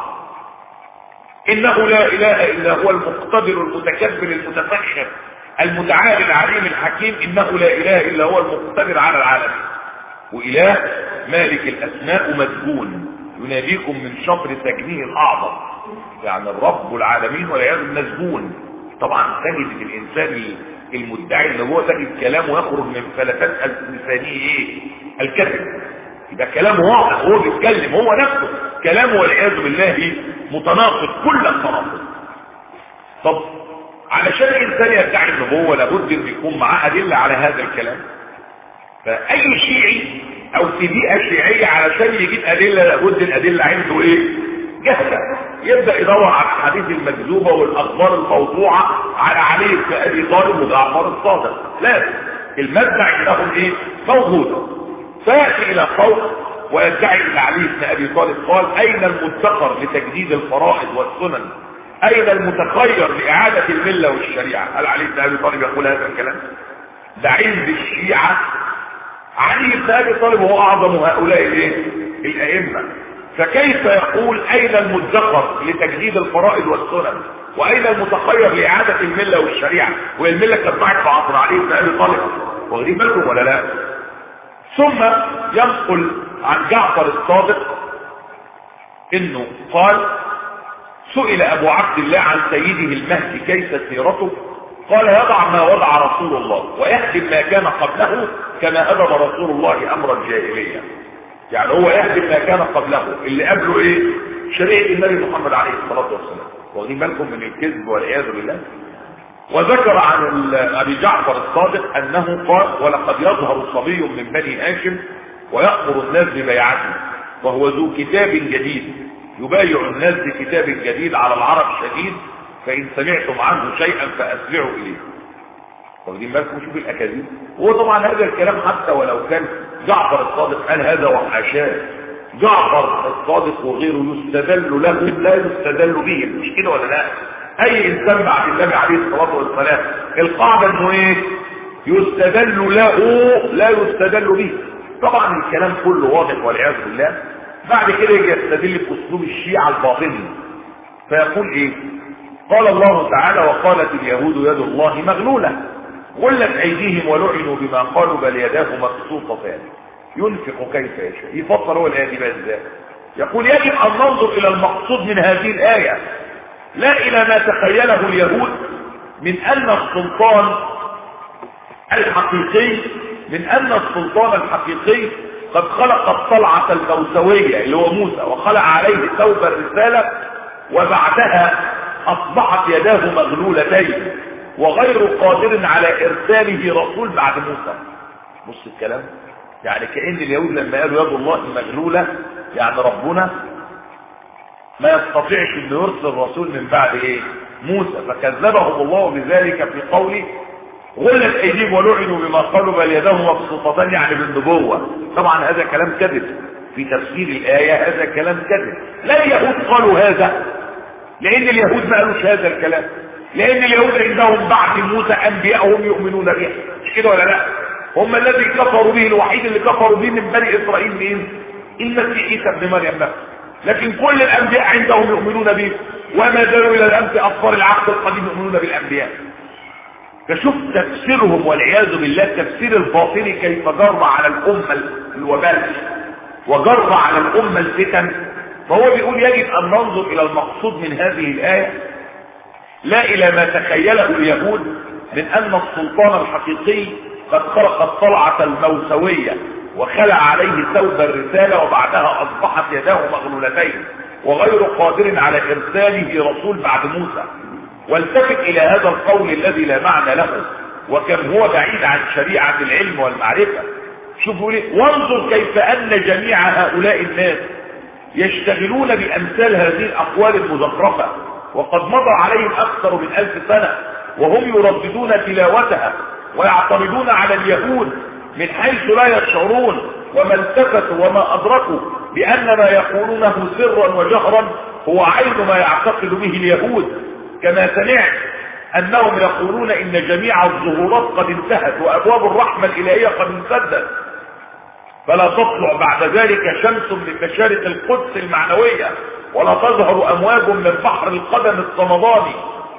انه لا اله الا هو المقتدر المتكبر المتفخر المتعالي العليم الحكيم انه لا اله الا هو المقتدر على العالمين واله مالك الاسماء مسجون يناديكم من شطر تجنيه الاعظم يعني الرب العالمين والعياذ مسجون طبعا تجد الانسان المدعي اللي هو تجد كلامه يخرج من فلتات لسانه ايه الكذب يبقى كلامه واضح هو بيتكلم هو نفسه كلامه والعياذ بالله متناقض كل التناقض طب علشان الانسان يدعي النبوه لابد ان يكون معاه ادله على هذا الكلام فاي شيعي او في بيئه شيعيه علشان يجيب ادله لابد الادله عنده ايه جهله يبدا يدور على الاحاديث المكذوبه والاخبار الموضوعه على علي بن ابي طالب وجعفر الصادق لازم المادة عندهم ايه موجوده فياتي الى قول ويدعي ان علي بن ابي طالب قال اين المدخر لتجديد الفرائض والسنن اين المتخير لاعادة الملة والشريعة هل علي بن ابي طالب يقول هذا الكلام ده عند الشيعة علي بن ابي طالب هو اعظم هؤلاء الايه الائمة فكيف يقول اين المدخر لتجديد الفرائض والسنن واين المتخير لاعادة الملة والشريعة والملة كانت ضاعت في عصر علي بن ابي طالب واخدين بالكم ولا لا ثم ينقل عن جعفر الصادق انه قال سئل ابو عبد الله عن سيده المهدي كيف سيرته قال يضع ما وضع رسول الله ويهدم ما كان قبله كما هدم رسول الله امر الجاهليه يعني هو يهدم ما كان قبله اللي قبله ايه شريعه النبي محمد عليه الصلاه والسلام واخدين بالكم من الكذب والعياذ بالله وذكر عن ابي جعفر الصادق انه قال ولقد يظهر صبي من بني هاشم ويأمر الناس ببيعته وهو ذو كتاب جديد يبايع الناس بكتاب جديد على العرب شديد فإن سمعتم عنه شيئا فأسرعوا إليه واخدين بالكم شوف الأكاذيب هو طبعا هذا الكلام حتى ولو كان جعفر الصادق قال هذا وحاشاه جعفر الصادق وغيره يستدل له لا يستدل به مش كده ولا لا اي انسان بعد النبي عليه الصلاه والسلام القاعده انه ايه يستدل له لا يستدل به طبعا الكلام كله واضح والعياذ بالله بعد كده يجي يستدل باسلوب الشيعه الباطني فيقول ايه قال الله تعالى وقالت اليهود يد الله مغلوله غلت ايديهم ولعنوا بما قالوا بل يداه مبسوطتان ينفق كيف يشاء يفسر هو الايه دي بقى ازاي يقول يجب ان ننظر الى المقصود من هذه الايه لا الى ما تخيله اليهود من ان السلطان الحقيقي من ان السلطان الحقيقي قد خلق الطلعة الموسوية اللي هو موسى وخلع عليه ثوب الرسالة وبعدها اصبحت يداه مغلولتين وغير قادر على ارساله رسول بعد موسى بص الكلام يعني كأن اليهود لما قالوا يد الله مغلولة يعني ربنا ما يستطيعش انه يرسل رسول من بعد ايه موسى فكذبهم الله بذلك في قوله غلت ايديهم ولعنوا بما قالوا بل يداه مبسوطتان يعني بالنبوة طبعا هذا كلام كذب في تفسير الآية هذا كلام كذب لا اليهود قالوا هذا لان اليهود ما قالوش هذا الكلام لان اليهود عندهم بعد موسى انبياءهم يؤمنون به مش كده ولا لا هم الذي كفروا به الوحيد اللي كفروا به من بني اسرائيل مين المسيح عيسى ابن مريم نفسه لكن كل الانبياء عندهم يؤمنون به وما زالوا الى الامس اطفال العهد القديم يؤمنون بالانبياء فشوف تفسيرهم والعياذ بالله تفسير الباطني كيف جر على الامه الوبال وجر على الامه الفتن فهو بيقول يجب ان ننظر الى المقصود من هذه الايه لا الى ما تخيله اليهود من ان السلطان الحقيقي قد خلق الطلعة الموسوية وخلع عليه ثوب الرسالة وبعدها اصبحت يداه مغلولتين وغير قادر على ارساله رسول بعد موسى والتفت الى هذا القول الذي لا معنى له وكم هو بعيد عن شريعة العلم والمعرفة شوفوا لي وانظر كيف ان جميع هؤلاء الناس يشتغلون بامثال هذه الاقوال المزخرفة وقد مضى عليهم اكثر من الف سنة وهم يرددون تلاوتها ويعترضون على اليهود من حيث لا يشعرون وما التفتوا وما ادركوا بان ما يقولونه سرا وجهرا هو عين ما يعتقد به اليهود كما سمعت انهم يقولون ان جميع الظهورات قد انتهت وابواب الرحمة الالهية قد انسدت فلا تطلع بعد ذلك شمس من مشارق القدس المعنوية ولا تظهر امواج من بحر القدم الصمداني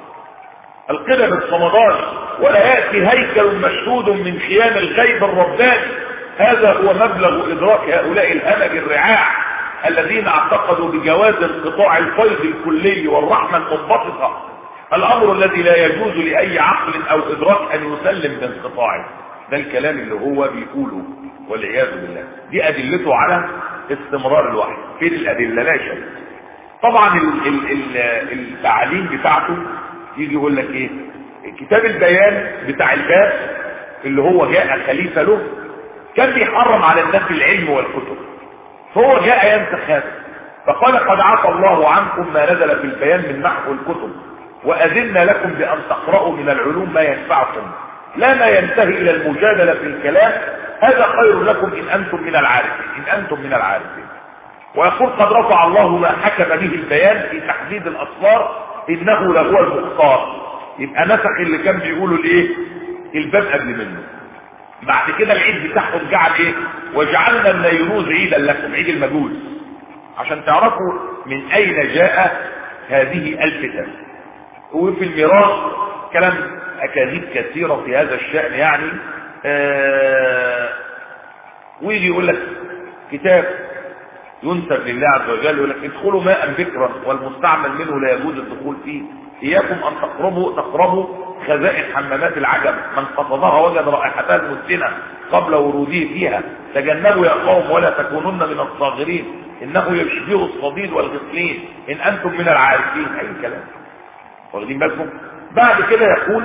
القدم الصمداني ولا يأتي هيكل مشهود من خيام الغيب الرباني هذا هو مبلغ ادراك هؤلاء الهمج الرعاع الذين اعتقدوا بجواز انقطاع الفيض الكلي والرحمة المنبسطة الامر الذي لا يجوز لاي عقل او ادراك ان يسلم بانقطاعه ده الكلام اللي هو بيقوله والعياذ بالله دي ادلته على استمرار الوحي فين الادله لا شك طبعا ال ال ال التعليم بتاعته يجي يقول لك ايه كتاب البيان بتاع الباب اللي هو جاء خليفه له كان بيحرم على الناس العلم والكتب فهو جاء ينسخ هذا فقال قد عفى الله عنكم ما نزل في البيان من نحو الكتب وأذن لكم بأن تقرأوا من العلوم ما ينفعكم لا ما ينتهي إلى المجادلة في الكلام هذا خير لكم إن أنتم من العارفين إن أنتم من العارفين ويقول قد رفع الله ما حكم به البيان في تحديد الأسرار إنه لهو المختار يبقى نسخ اللي كان بيقولوا الإيه الباب قبل منه بعد كده العيد بتاعهم جعل إيه وجعلنا النيروز عيدا لكم عيد المجوز عشان تعرفوا من أين جاء هذه الفتن وفي الميراث كلام اكاذيب كثيرة في هذا الشأن يعني آه ويجي يقول لك كتاب ينسب لله عز وجل يقول لك ادخلوا ماء بكرا والمستعمل منه لا يجوز الدخول فيه اياكم ان تقربوا تقربوا خزائن حمامات العجب من قصدها وجد رائحتها المسنة قبل وروده فيها تجنبوا يا قوم ولا تكونن من الصاغرين انه يشبه الصديد والغسلين ان انتم من العارفين اي كلام واخدين بالكم بعد كده يقول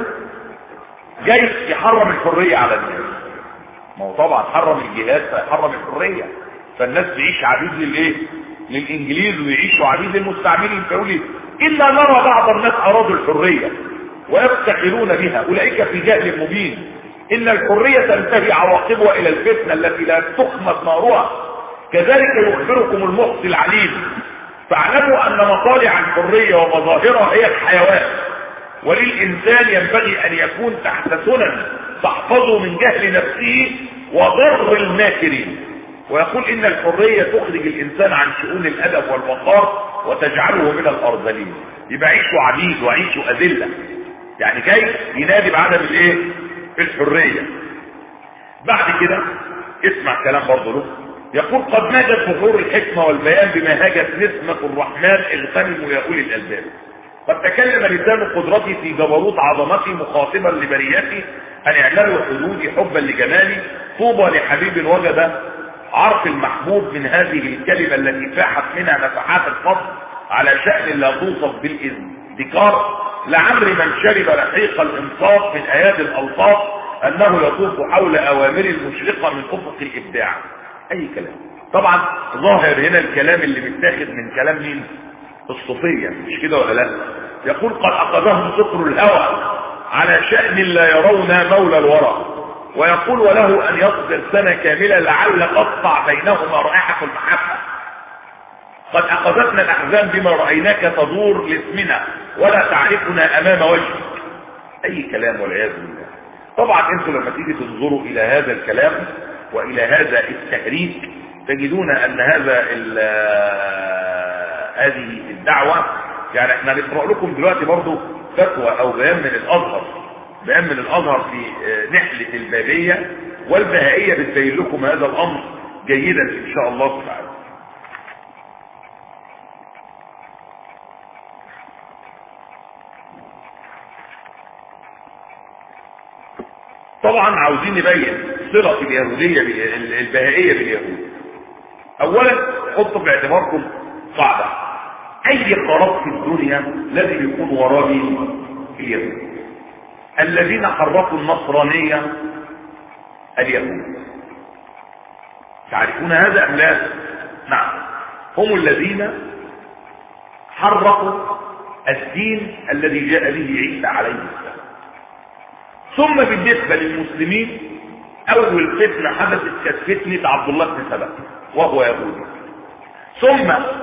جاي يحرم الحرية على الناس ما هو طبعا حرم الجهاد فيحرم الحرية فالناس تعيش عبيد للايه للانجليز ويعيشوا عبيد للمستعمرين فيقول لي الا نرى بعض الناس ارادوا الحرية ويفتخرون بها اولئك في جهل مبين ان الحرية تنتهي عواقبها الى الفتنة التي لا تخمد نارها كذلك يخبركم المحصي العليم فاعلموا ان مطالع الحرية ومظاهرها هي الحيوان وللانسان ينبغي ان يكون تحت سنن تحفظه من جهل نفسه وضر الماكرين ويقول ان الحرية تخرج الانسان عن شؤون الادب والوقار وتجعله من الارذلين يبقى عيشوا عبيد وعيشوا اذلة يعني جاي ينادي بعدم الايه الحرية بعد كده اسمع كلام برضه له يقول قد نجت بحور الحكمة والبيان بما هاجت نسمة الرحمن اغتنموا يا أولي الألباب قد تكلم لسان قدرتي في جبروت عظمتي مخاطبا لبريتي أن اعلنوا حدودي حبا لجمالي طوبى لحبيب وجد عرف المحبوب من هذه الكلمة التي فاحت منها نفحات الفضل على شأن لا توصف بالذكار لعمر من شرب رحيق الانصاف من ايادي الالطاف انه يطوف حول اوامر المشرقة من افق الابداع اي كلام طبعا ظاهر هنا الكلام اللي متاخد من كلام مين الصوفية مش كده ولا لا يقول قد اخذهم سكر الهوى على شأن لا يرون مولى الورى ويقول وله ان يصبر سنة كاملة لعل قطع بينهما رائحة المحبة قد اخذتنا الاحزان بما رأيناك تدور لاسمنا ولا تعرفنا امام وجهك اي كلام والعياذ بالله طبعا انتم لما تيجي تنظروا الى هذا الكلام والى هذا التهريج تجدون ان هذا هذه الدعوة يعني احنا نقرأ لكم دلوقتي برضو فتوى او بيان من الازهر بيان من الازهر في نحلة البابية والبهائية بتبين لكم هذا الامر جيدا ان شاء الله تعالى طبعا عاوزين نبين صلة اليهودية البهائية باليهود اولا حطوا في اعتباركم قاعدة اي قرار في الدنيا لازم يكون وراه اليهود الذين حرفوا النصرانية اليهود تعرفون هذا ام لا نعم هم الذين حرفوا الدين الذي جاء به عيسى عليه السلام ثم بالنسبة للمسلمين اول فتنة حدثت كانت فتنة عبد الله بن سبأ وهو يهودي ثم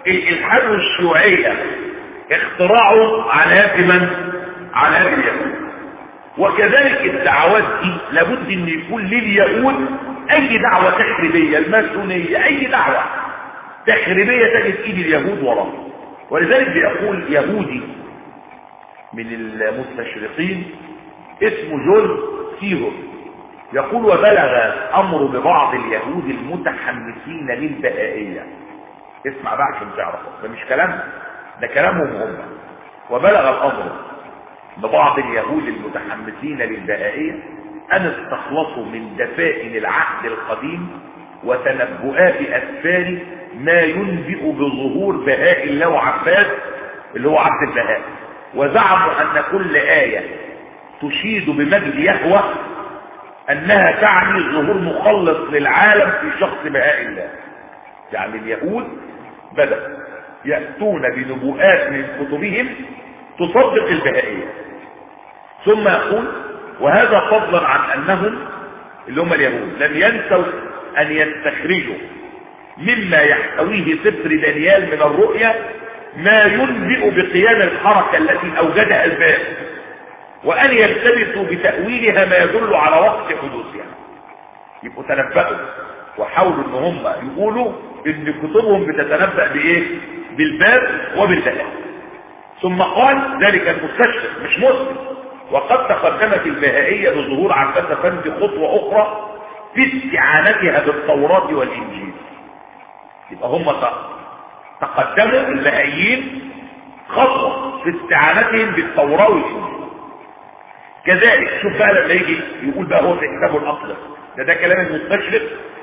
الالحاد والشيوعيه اختراعه على يد من على يد اليهود وكذلك الدعوات دي لابد ان يكون لليهود اي دعوه تخريبيه الماسونيه اي دعوه تخريبيه تجد ايد اليهود وراها ولذلك بيقول يهودي من المستشرقين اسمه جون سيهور يقول وبلغ امر ببعض اليهود المتحمسين للبهائية اسمع بقى عشان تعرفوا ده مش كلام ده كلامهم هم وبلغ الامر ببعض اليهود المتحمسين للبهائية ان استخلصوا من دفائن العهد القديم وتنبؤات اسفار ما ينبئ بظهور بهاء الله عباس اللي هو عبد البهاء وزعموا ان كل آية تشيد بمجد يهوى انها تعني ظهور مخلص للعالم في شخص بهاء الله يعني اليهود بدأ يأتون بنبوءات من كتبهم تصدق البهائية ثم يقول وهذا فضلا عن انهم اللي هم اليهود لم ينسوا ان يستخرجوا مما يحتويه سفر دانيال من الرؤيا ما ينبئ بقيام الحركة التي اوجدها الباب وان يلتبسوا بتأويلها ما يدل على وقت حدوثها يبقوا تنبأوا وحاولوا ان هم يقولوا ان كتبهم بتتنبأ بايه بالباب وبالدلال ثم قال ذلك المستشرق مش مسلم وقد تقدمت البهائية بظهور عباس فندي خطوة اخرى في استعانتها بالتوراة والانجيل يبقى هم تقدموا البهائيين خطوة في استعانتهم بالتوراة والانجيل كذلك شوف بقى لما يجي يقول بقى هو في كتابه الاقدس ده ده كلام المستشرق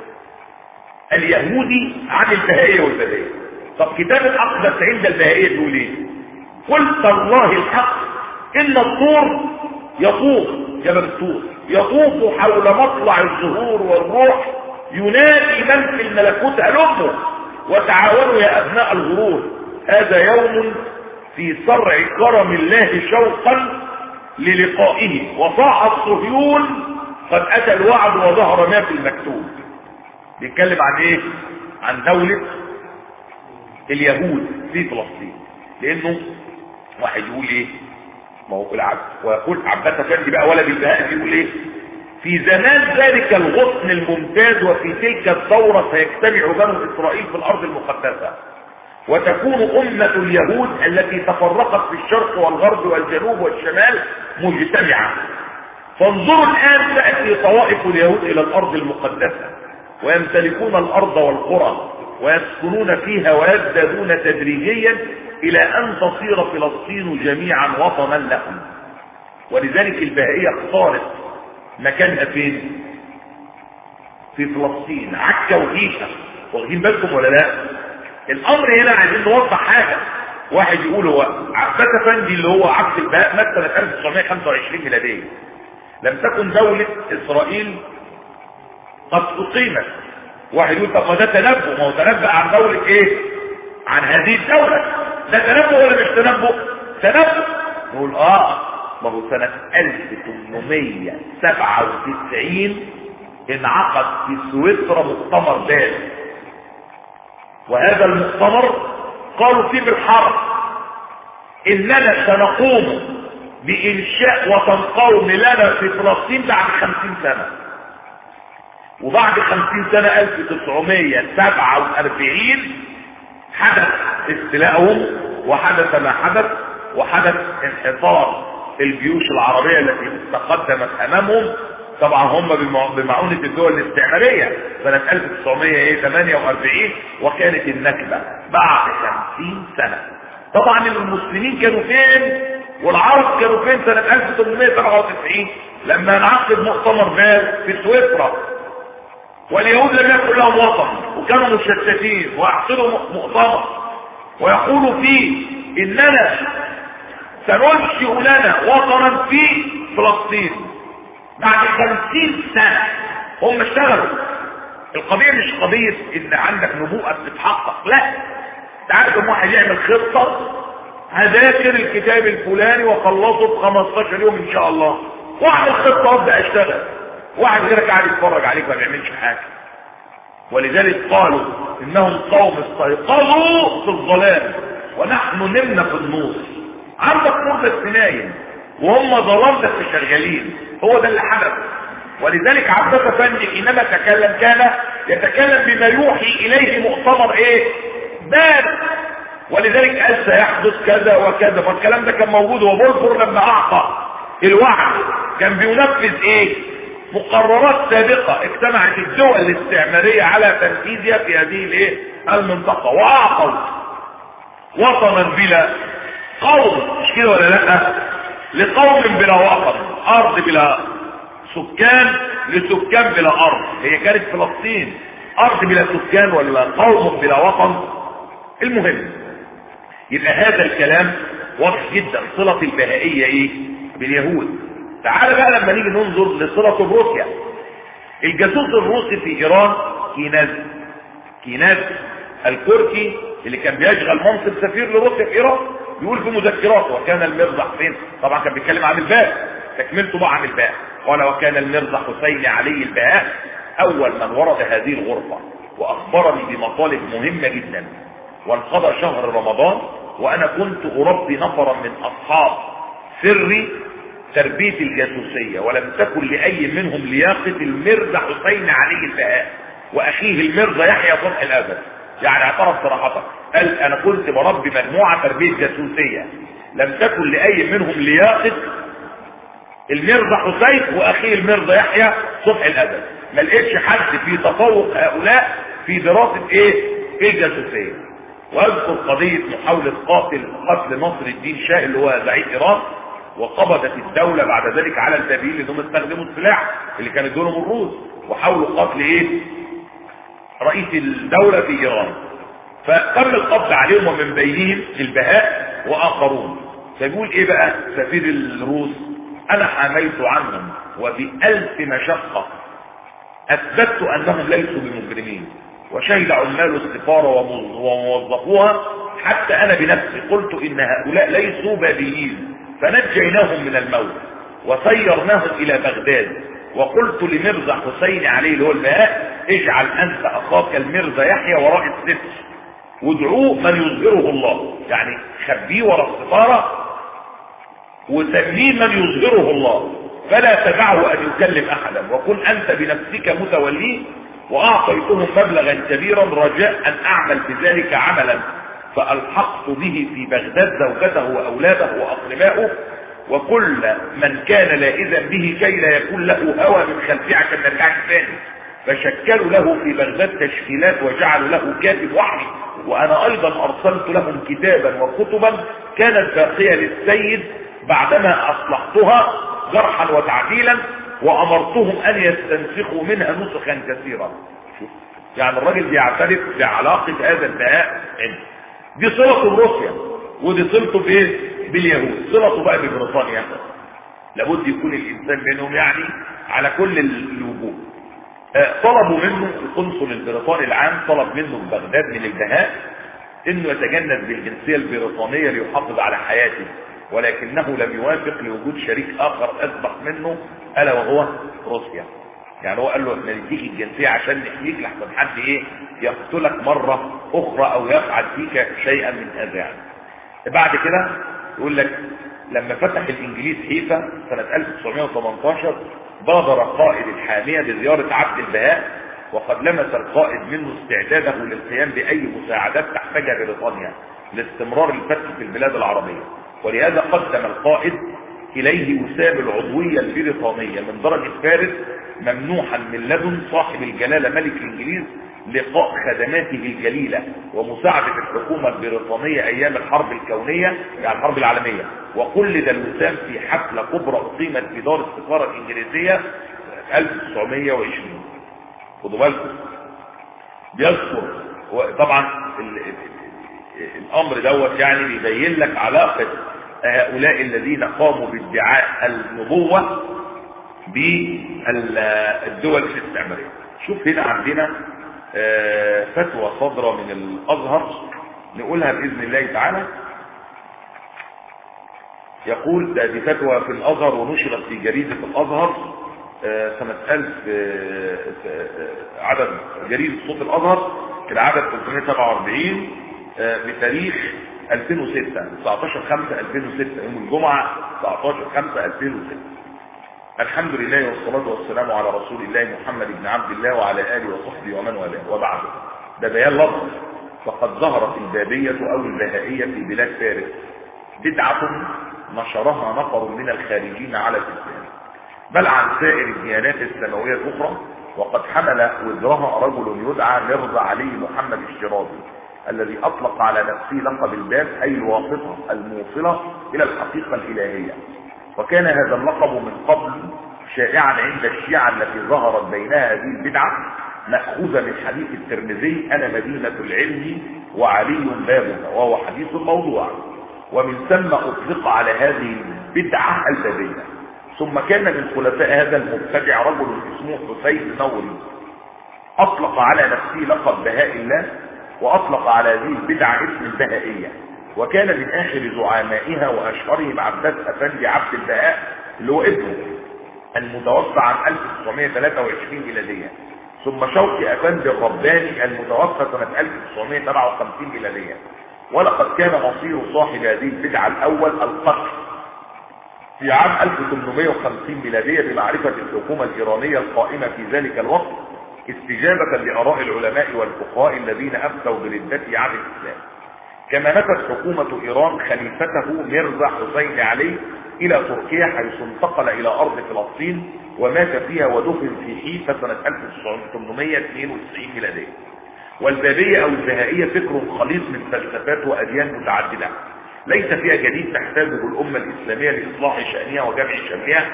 اليهودي عن البهائية والبهائية طب كتاب الاقدس عند البهائية بيقول ايه قلت الله الحق ان الطور يطوف جبل الطور يطوف حول مطلع الزهور والروح ينادي من في الملكوت هلموا وتعاونوا يا ابناء الغرور هذا يوم في صرع كرم الله شوقا للقائه وصاح الصهيون قد اتى الوعد وظهر ما في المكتوب بيتكلم عن ايه عن دولة اليهود في فلسطين لانه واحد يقول ايه ما هو العبد ويقول عباس افندي بقى ولا بالبهاء يقول ايه في زمان ذلك الغصن الممتاز وفي تلك الثورة سيجتمع بنو اسرائيل في الارض المقدسة وتكون امة اليهود التي تفرقت في الشرق والغرب والجنوب والشمال مجتمعة فانظروا الان تأتي طوائف اليهود الى الارض المقدسة ويمتلكون الارض والقرى ويسكنون فيها ويزدادون تدريجيا الى ان تصير فلسطين جميعا وطنا لهم ولذلك البهائية اختارت مكانها فين في فلسطين عكا وهيشة واخدين بالكم ولا لا الامر هنا عايزين نوضح حاجة واحد يقول هو عباس افندي اللي هو عبد البهاء مات سنة 1925 ميلادية لم تكن دولة اسرائيل قد اقيمت واحد يقول طب ما ده تنبؤ ما هو تنبؤ عن دولة ايه عن هذه الدولة ده تنبؤ ولا مش تنبؤ تنبؤ نقول اه ما هو سنة 1897 انعقد في سويسرا مؤتمر دال وهذا المؤتمر قالوا فيه بالحرف اننا سنقوم بانشاء وطن قومي لنا في فلسطين بعد خمسين سنة وبعد خمسين سنة 1947 حدث استيلائهم وحدث ما حدث وحدث انحصار الجيوش العربية التي تقدمت امامهم طبعا هم بمعونة الدول الاستعمارية سنة 1948 وكانت النكبة بعد 50 سنة طبعا المسلمين كانوا فين والعرب كانوا فين سنة 1897 لما انعقد مؤتمر بال في سويسرا واليهود لم يكن لهم وطن وكانوا مشتتين ويحصلوا مؤتمر ويقولوا فيه اننا سننشئ لنا وطنا في فلسطين بعد خمسين سنة هم اشتغلوا القضية مش قضية ان عندك نبوءة بتتحقق لا تعرف ان واحد يعمل خطة هذاكر الكتاب الفلاني وخلصه في 15 يوم ان شاء الله واعمل خطة وابدا اشتغل واحد غيرك قاعد يتفرج عليك ما بيعملش حاجة ولذلك قالوا انهم قوم استيقظوا في الظلام ونحن نمنا في النور عندك نور بس نايم وهم ظلام بس شغالين هو ده اللي حدث ولذلك عبدة فندي حينما تكلم كان يتكلم بما يوحي اليه مؤتمر ايه بارد ولذلك قال سيحدث كذا وكذا فالكلام ده كان موجود وبولفور لما اعطى الوعد كان بينفذ ايه مقررات سابقة اجتمعت الدول الاستعمارية على تنفيذها في هذه الايه المنطقة واعطوا وطنا بلا قوم مش كده ولا لا لقوم بلا وطن ارض بلا سكان لسكان بلا ارض هي كانت فلسطين ارض بلا سكان ولا قوم بلا وطن المهم يبقى هذا الكلام واضح جدا صلة البهائية ايه باليهود تعال بقى لما نيجي ننظر لصلة بروسيا الجاسوس الروسي في ايران كيناز كيناز الكركي اللي كان بيشغل منصب سفير لروسيا في ايران يقول في مذكراته وكان المرزا حسين طبعا كان بيتكلم عن الباء تكملته بقى عن الباء قال وكان المرزا حسين علي الباء اول من ورد هذه الغرفة واخبرني بمطالب مهمة جدا وانقضى شهر رمضان وانا كنت اربي نفرا من اصحاب سري تربية الجاسوسية ولم تكن لأي منهم لياقة المرزا حسين علي البهاء وأخيه المرزا يحيى صبح الأبد يعني اعترف صراحة قال أنا كنت بربي مجموعة تربية جاسوسية لم تكن لأي منهم لياقة المرزا حسين وأخيه المرزا يحيى صبح الأبد ما لقيتش حد في تفوق هؤلاء في دراسة ايه في الجاسوسية واذكر قضية محاولة قاتل قتل نصر الدين شاه اللي هو زعيم ايران وقبضت الدولة بعد ذلك على البابيل انهم استخدموا السلاح اللي كان ادولهم الروس وحاولوا قتل ايه رئيس الدولة في ايران فتم القبض عليهم ومن بينهم البهاء واخرون فيقول ايه بقى سفير الروس انا حاميت عنهم وبألف مشقة اثبتت انهم ليسوا بمجرمين وشهد عمال السفارة وموظفوها حتى انا بنفسي قلت ان هؤلاء ليسوا بابيين فنجيناهم من الموت وسيرناهم الى بغداد وقلت لمرزا حسين عليه اللي هو الماء اجعل انت اخاك المرزا يحيى وراء الستر وادعوه من يظهره الله يعني خبيه وراء الستارة وسميه من يظهره الله فلا تدعه ان يكلم احدا وكن انت بنفسك متوليه واعطيتهم مبلغا كبيرا رجاء ان اعمل بذلك عملا فالحقت به في بغداد زوجته واولاده واقربائه وكل من كان لائذا به كي لا يكون له هوى من خلفه عشان نرجعش ثاني فشكلوا له في بغداد تشكيلات وجعلوا له كاتب وحي وانا ايضا ارسلت لهم كتابا وكتبا كانت باقية للسيد بعدما اصلحتها جرحا وتعديلا وامرتهم ان يستنسخوا منها نسخا كثيرا يعني الراجل بيعترف بعلاقة هذا البهاء عنده دي صلته بروسيا ودي صلته بايه باليهود صلته بقى ببريطانيا لابد يكون الانسان بينهم يعني على كل الوجوه آه طلبوا منه القنصل البريطاني العام طلب منه في بغداد من البهاء انه يتجنب بالجنسيه البريطانيه ليحافظ على حياته ولكنه لم يوافق لوجود شريك اخر اسبق منه الا وهو روسيا يعني هو قال له احنا نديك الجنسيه عشان نحميك لحسن حد ايه يقتلك مره اخرى او يفعل فيك شيئا من هذا يعني بعد كده يقول لك لما فتح الانجليز حيفا سنه 1918 بادر قائد الحاميه بزياره عبد البهاء وقد لمس القائد منه استعداده للقيام باي مساعدات تحتاجها بريطانيا لاستمرار الفتح في البلاد العربيه ولهذا قدم القائد اليه وسام العضويه البريطانيه من درجه فارس ممنوحا من لدن صاحب الجلاله ملك الانجليز لقاء خدماته الجليلة ومساعدة الحكومة البريطانية ايام الحرب الكونية يعني الحرب العالمية وقلد الوسام في حفلة كبرى اقيمت في دار السفارة الانجليزية 1920 خدوا بالكم بيذكر طبعا الامر دوت يعني بيبين لك علاقة هؤلاء الذين قاموا بادعاء النبوة بالدول الاستعمارية شوف هنا عندنا فتوى صادرة من الازهر نقولها باذن الله تعالى يقول ده دي فتوى في الازهر ونشرت في جريدة الازهر سنة 1000 عدد جريدة صوت الازهر العدد 347 بتاريخ 2006 19 5 2006 يوم الجمعة 19 5 2006 الحمد لله والصلاة والسلام على رسول الله محمد بن عبد الله وعلى آله وصحبه ومن والاه وبعد ده بيان لفظ فقد ظهرت البابية أو البهائية في بلاد فارس بدعة نشرها نفر من الخارجين على الإسلام بل عن سائر الديانات السماوية الأخرى وقد حمل وزرها رجل يدعى مرزا علي محمد الشرازي الذي أطلق على نفسه لقب الباب أي الواسطة الموصلة إلى الحقيقة الإلهية وكان هذا اللقب من قبل شائعا عند الشيعة التي ظهرت بينها هذه البدعة مأخوذة من حديث الترمذي أنا مدينة العلم وعلي بابها وهو حديث موضوع ومن ثم أطلق على هذه البدعة البابية ثم كان من خلفاء هذا المبتدع رجل اسمه حسين نوري أطلق على نفسه لقب بهاء الله وأطلق على هذه البدعة اسم البهائية وكان من آخر زعمائها وأشهرهم عباس أفندي عبد البهاء اللي هو ابنه المتوفى عام 1923 ميلادية ثم شوقي أفندي الرباني المتوفى سنة 1957 ميلادية ولقد كان مصير صاحب هذه البدعة الأول القتل في عام 1850 ميلادية بمعرفة الحكومة الإيرانية القائمة في ذلك الوقت استجابة لآراء العلماء والفقهاء الذين أفتوا بردته عن الإسلام كما نفت حكومة إيران خليفته مرزا حسين علي إلى تركيا حيث انتقل إلى أرض فلسطين ومات فيها ودفن في حيفا سنة 1892 ميلادية والبابية أو البهائية فكر خليط من فلسفات وأديان متعددة ليس فيها جديد تحتاجه الأمة الإسلامية لإصلاح شأنها وجمع شملها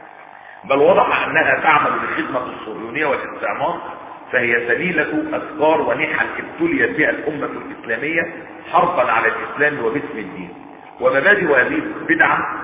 بل وضح أنها تعمل لخدمة الصهيونية والاستعمار فهي سليلة أفكار ونحل ابتليت بها الأمة الإسلامية حربا على الإسلام وباسم الدين ومبادئ هذه البدعة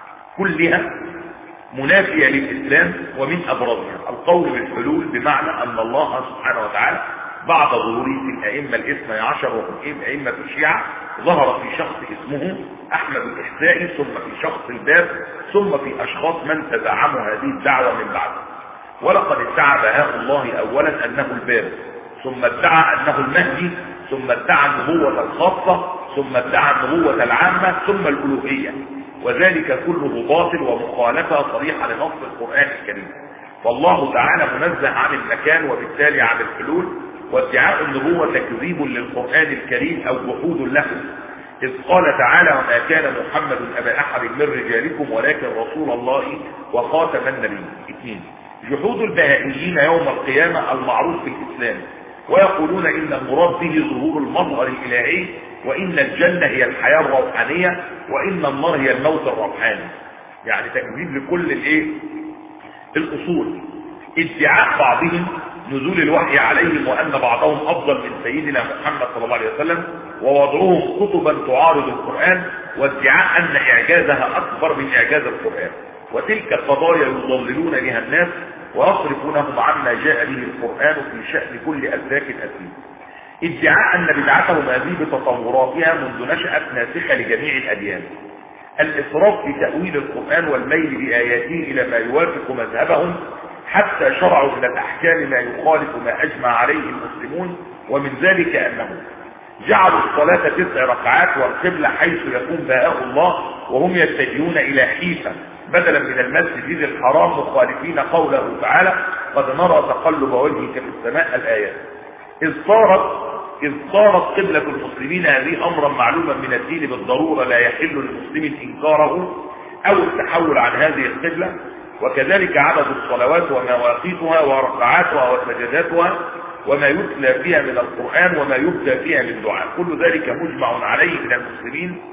كلها منافية للإسلام ومن أبرزها القول بالحلول بمعنى أن الله سبحانه وتعالى بعد ظهوره في الأئمة الاثنى عشر وهم أئمة الشيعة ظهر في شخص اسمه أحمد الإحسائي ثم في شخص الباب ثم في أشخاص من تدعموا هذه الدعوة من بعده ولقد ادعى بهاء الله أولا أنه الباب ثم ادعى أنه المهدي ثم ادعى النبوة الخاصة ثم ادعى النبوة العامة ثم الألوهية وذلك كله باطل ومخالفة صريحة لنص القرآن الكريم فالله تعالى منزه عن المكان وبالتالي عن الحلول وادعاء النبوة تكذيب للقرآن الكريم أو جحود له إذ قال تعالى وما كان محمد أبا أحد من رجالكم ولكن رسول الله وخاتم النبي اثنين جحود البهائيين يوم القيامة المعروف في الإسلام ويقولون إن المراد به ظهور المظهر الإلهي وإن الجنة هي الحياة الروحانية وإن النار هي الموت الروحاني يعني تكذيب لكل الايه الأصول ادعاء بعضهم نزول الوحي عليهم وأن بعضهم أفضل من سيدنا محمد صلى الله عليه وسلم ووضعهم كتبا تعارض القرآن وادعاء أن إعجازها أكبر من إعجاز القرآن وتلك القضايا يضللون بها الناس ويصرفونهم عما جاء به القرآن في شأن كل أسلاك أسير ادعاء أن بدعتهم هذه بتطوراتها منذ نشأت ناسخة لجميع الأديان الإسراف في تأويل القرآن والميل بآياته إلى ما يوافق مذهبهم حتى شرعوا من الأحكام ما يخالف ما أجمع عليه المسلمون ومن ذلك أنهم جعلوا الصلاة تسع ركعات والقبلة حيث يكون بهاء الله وهم يتجهون إلى حيفا بدلا من المسجد الحرام مخالفين قوله تعالى قد نرى تقلب وجهك في السماء الآيات إذ صارت إذ صارت قبلة المسلمين هذه أمرا معلوما من الدين بالضرورة لا يحل للمسلم إنكاره أو التحول عن هذه القبلة وكذلك عدد الصلوات ومواقيتها وركعاتها وسجداتها وما يتلى فيها من القرآن وما يبدى فيها من دعاء كل ذلك مجمع عليه من المسلمين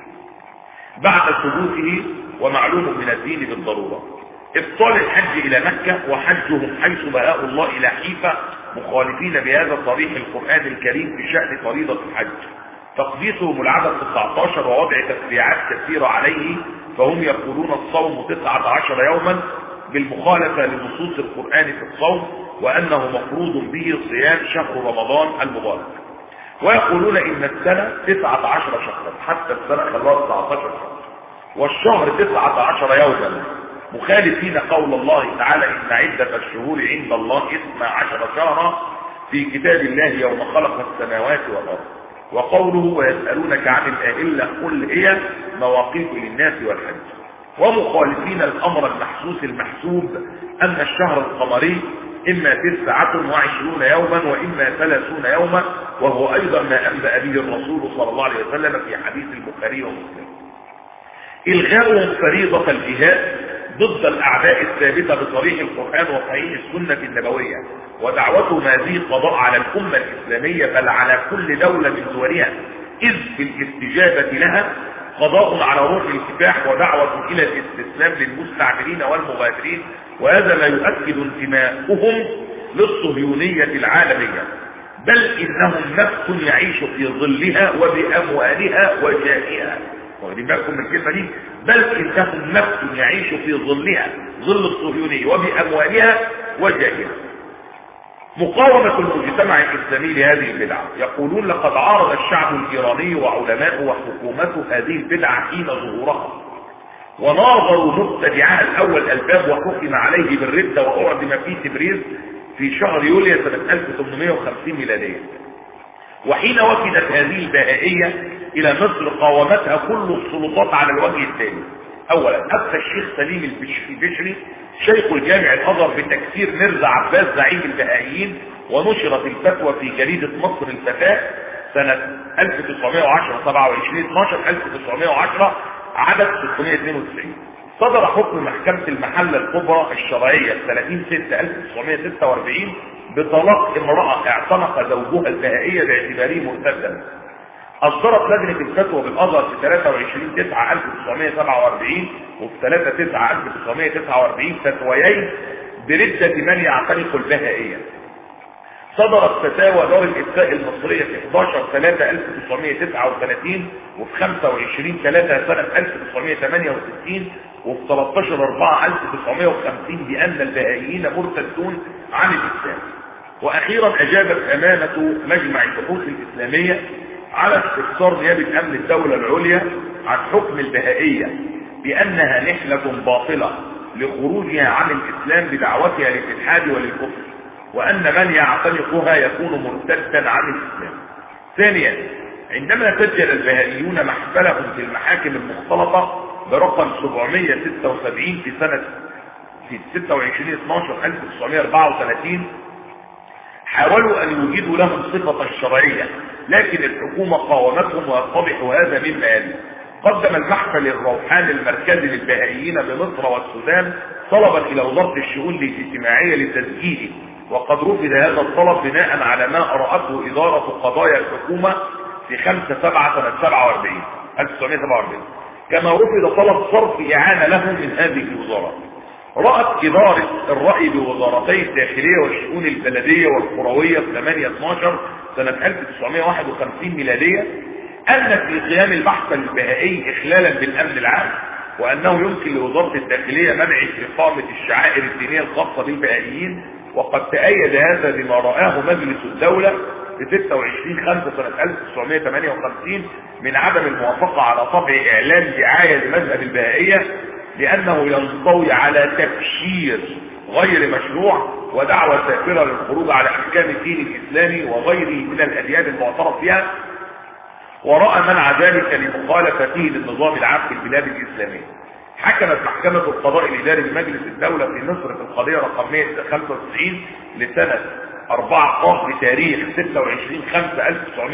بعد ثبوته ومعلوم من الدين بالضرورة ابطال الحج إلى مكة وحجهم حيث بهاء الله إلى حيفا مخالفين بهذا صريح القرآن الكريم في شأن فريضة الحج تقديسهم العدد 19 ووضع تفريعات كثيرة عليه فهم يقولون الصوم 19 يوما بالمخالفة لنصوص القرآن في الصوم وأنه مفروض به صيام شهر رمضان المبارك ويقولون إن السنة 19 شهرا حتى السنة خلاص 19 شهرا والشهر 19 يوما مخالفين قول الله تعالى إن عدة الشهور عند الله 12 شهرا في كتاب الله يوم خلق السماوات والأرض وقوله ويسألونك عن الأهلة قل هي مواقيت للناس والحج ومخالفين الأمر المحسوس المحسوب أن الشهر القمري إما تسعة وعشرون يوما وإما ثلاثون يوما وهو أيضا ما أنبأ به الرسول صلى الله عليه وسلم في حديث البخاري ومسلم إلغاء فريضة الجهاد ضد الأعداء الثابتة بصريح القرآن وصحيح السنة النبوية ودعوتهم هذه القضاء على الأمة الإسلامية بل على كل دولة من دولها إذ في الاستجابة لها قضاء على روح الكفاح ودعوة إلى الاستسلام للمستعمرين والمغادرين وهذا ما يؤكد انتماؤهم للصهيونية العالمية بل إنهم نفس يعيش في ظلها وبأموالها وجاهها واخدين بالكم من الكلمه دي بل انهم نفس يعيش في ظلها ظل الصهيونيه وباموالها وجاهها مقاومة المجتمع الإسلامي لهذه البدعة يقولون لقد عارض الشعب الإيراني وعلماءه وحكومته هذه البدعة حين ظهورها وناظروا مبتدعها الأول الباب وحكم عليه بالردة وأعدم في تبريز في شهر يوليو سنة 1850 ميلادية وحين وفدت هذه البهائية الى مصر قاومتها كل السلطات على الوجه الثاني اولا افتى الشيخ سليم البشري شيخ الجامع الازهر بتكسير مرزا عباس زعيم البهائيين ونشرت الفتوى في جريدة مصر الفتاة سنة 1910 27 12 1910 عدد 692 صدر حكم محكمة المحلة الكبرى الشرعية 30 6 1946 بطلاق امرأة اعتنق زوجها البهائية باعتباره مرتدا أصدرت لجنة الفتوى بالأزهر في 23 9 1947 وفي 3 9 1949 فتويين بردة من يعتنق البهائية صدرت فتاوى دار الإفتاء المصرية في 11 3 1939 وفي 25 3 سنة 1968 وفي 13 4 1950 بأن البهائيين مرتدون عن الإسلام وأخيرا أجابت أمانة مجمع البحوث الإسلامية على استفسار نيابة أمن الدولة العليا عن حكم البهائية بأنها نحلة باطلة لخروجها عن الإسلام بدعوتها للإلحاد وللكفر وأن من يعتنقها يكون مرتدا عن الإسلام ثانيا عندما سجل البهائيون محفلهم في المحاكم المختلطة برقم 776 في سنة في 26 12 1934 حاولوا أن يوجدوا لهم صفة الشرعية لكن الحكومة قاومتهم ويتضح هذا مما يلي قدم المحفل الروحاني المركزي للبهائيين بمصر والسودان طلبا الى وزارة الشؤون الاجتماعية لتسجيله وقد رفض هذا الطلب بناء على ما أرأته إدارة قضايا الحكومة في 5 7 سنة 47 1947 كما رفض طلب صرف إعانة له من هذه الوزارة رأت إدارة الرأي بوزارتي الداخلية والشؤون البلدية والقروية في 8 12 سنة 1951 ميلادية أن في قيام البحث البهائي إخلالا بالأمن العام وأنه يمكن لوزارة الداخلية منع إقامة الشعائر الدينية الخاصة بالبهائيين وقد تأيد هذا بما رآه مجلس الدولة في 26 5 سنة 1958 من عدم الموافقة على طبع إعلان دعاية لمذهب البهائية لأنه ينطوي على تبشير غير مشروع ودعوة سافرة للخروج على أحكام الدين الإسلامي وغيره من الأديان المعترف بها ورأى منع ذلك لمخالفته للنظام العام في البلاد الإسلامية حكمت محكمة القضاء الإداري بمجلس الدولة في مصر في القضية رقم 195 لسنة 4 قاف بتاريخ 26 5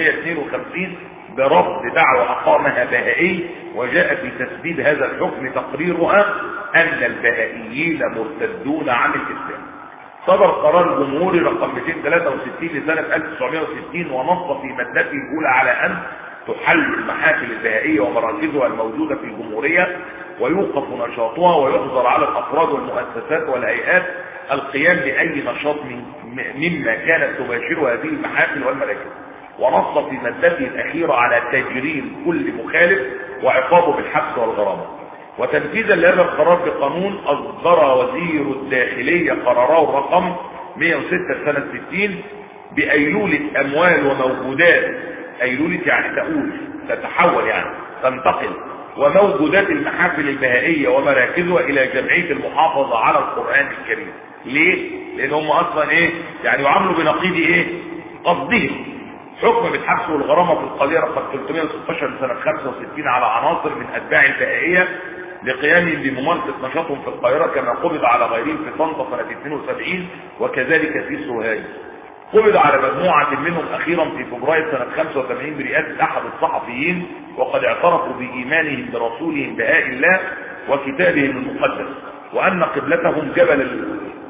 1952 برفض دعوة أقامها بهائي وجاء في تسديد هذا الحكم تقريرها أن البهائيين مرتدون عن الإسلام صدر قرار جمهوري رقم 263 لسنة 1960 ونص في مادته الأولى على أن تحل المحافل البهائية ومراكزها الموجودة في الجمهورية ويوقف نشاطها ويحظر على الأفراد والمؤسسات والهيئات القيام بأي نشاط من مما كانت تباشر هذه المحافل والمراكز ونص في مادته الأخيرة على تجريم كل مخالف وعقابه بالحبس والغرامة وتنفيذا لهذا القرار بقانون أصدر وزير الداخلية قراره الرقم 106 سنة 60 بأيلولة أموال وموجودات أيلولة يعني تؤول تتحول يعني تنتقل وموجودات المحافل البهائية ومراكزها إلى جمعية المحافظة على القرآن الكريم ليه؟ لأن هم أصلا إيه؟ يعني يعاملوا بنقيض إيه؟ قصدهم حكم بالحبس والغرامة في القضية رقم 316 لسنة 65 على عناصر من أتباع البهائية لقيامهم بممارسة نشاطهم في القاهرة كما قبض على غيرهم في طنطا سنة 72 وكذلك في سوهاج قبض على مجموعة منهم أخيرا في فبراير سنة 85 برئاسة أحد الصحفيين وقد اعترفوا بإيمانهم برسولهم بآء الله وكتابهم المقدس وأن قبلتهم جبل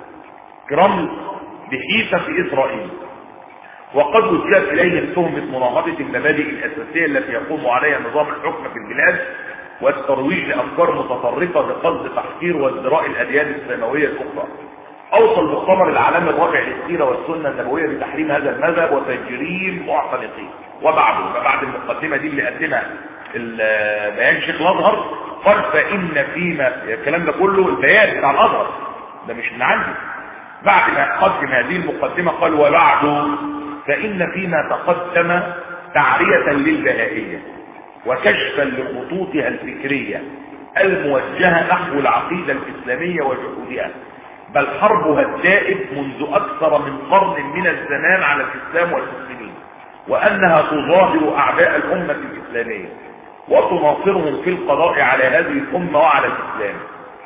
الكرمل بحيثة في إسرائيل وقد وجهت إليهم تهمة مناهضة المبادئ الأساسية التي يقوم عليها نظام الحكم في البلاد والترويج لأفكار متطرفة بقصد تحقير وازدراء الأديان السماوية الأخرى أوصى المؤتمر العالمي الرابع للسيرة والسنة النبوية بتحريم هذا المذهب وتجريم معتنقيه وبعده بعد المقدمة دي اللي قدمها بيان شيخ الأزهر قال فإن فيما الكلام ده كله البيان بتاع الأزهر ده مش من عندي بعد ما قدم هذه المقدمة قال وبعده فإن فيما تقدم تعرية للبهائية وكشفا لخطوطها الفكرية الموجهة نحو العقيدة الإسلامية وجهودها بل حربها الدائب منذ أكثر من قرن من الزمان على الإسلام والمسلمين وأنها تظاهر أعداء الأمة الإسلامية وتناصرهم في القضاء على هذه الأمة وعلى الإسلام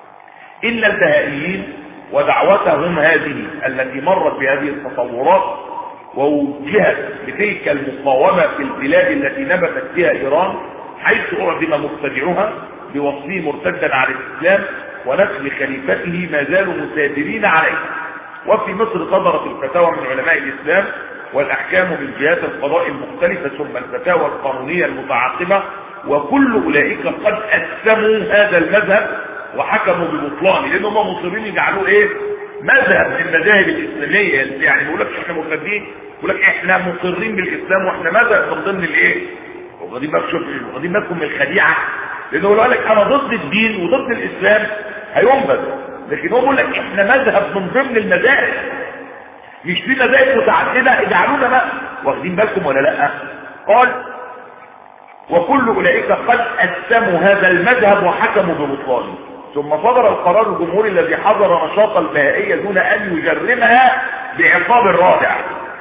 إن البهائيين ودعوتهم هذه التي مرت بهذه التطورات ووجهت بتلك المقاومة في البلاد التي نبتت فيها إيران حيث أعدم مبتدعها بوصفه مرتدا عن الإسلام ونسل خليفته ما زالوا مسادرين عليه وفي مصر صدرت الفتاوى من علماء الإسلام والأحكام من جهات القضاء المختلفة ثم الفتاوى القانونية المتعاقبة وكل أولئك قد أسموا هذا المذهب وحكموا ببطلانه لأنهم مصرين يجعلوه إيه مذهب من المذاهب الإسلامية يعني بيقول لك احنا مرتدين يقول لك احنا مقرين بالإسلام واحنا مذهب من ضمن الإيه واخدين بالكم شوف واخدين بالكم من الخديعة لأنه يقول لك أنا ضد الدين وضد الإسلام هينبذ لكن هو بيقول لك احنا مذهب من ضمن المذاهب مش في مذاهب متعددة اجعلونا بقى واخدين بالكم ولا لا قال وكل أولئك قد أسموا هذا المذهب وحكموا ببطلانه ثم صدر القرار الجمهوري الذي حظر نشاط البهائية دون أن يجرمها بعقاب الرادع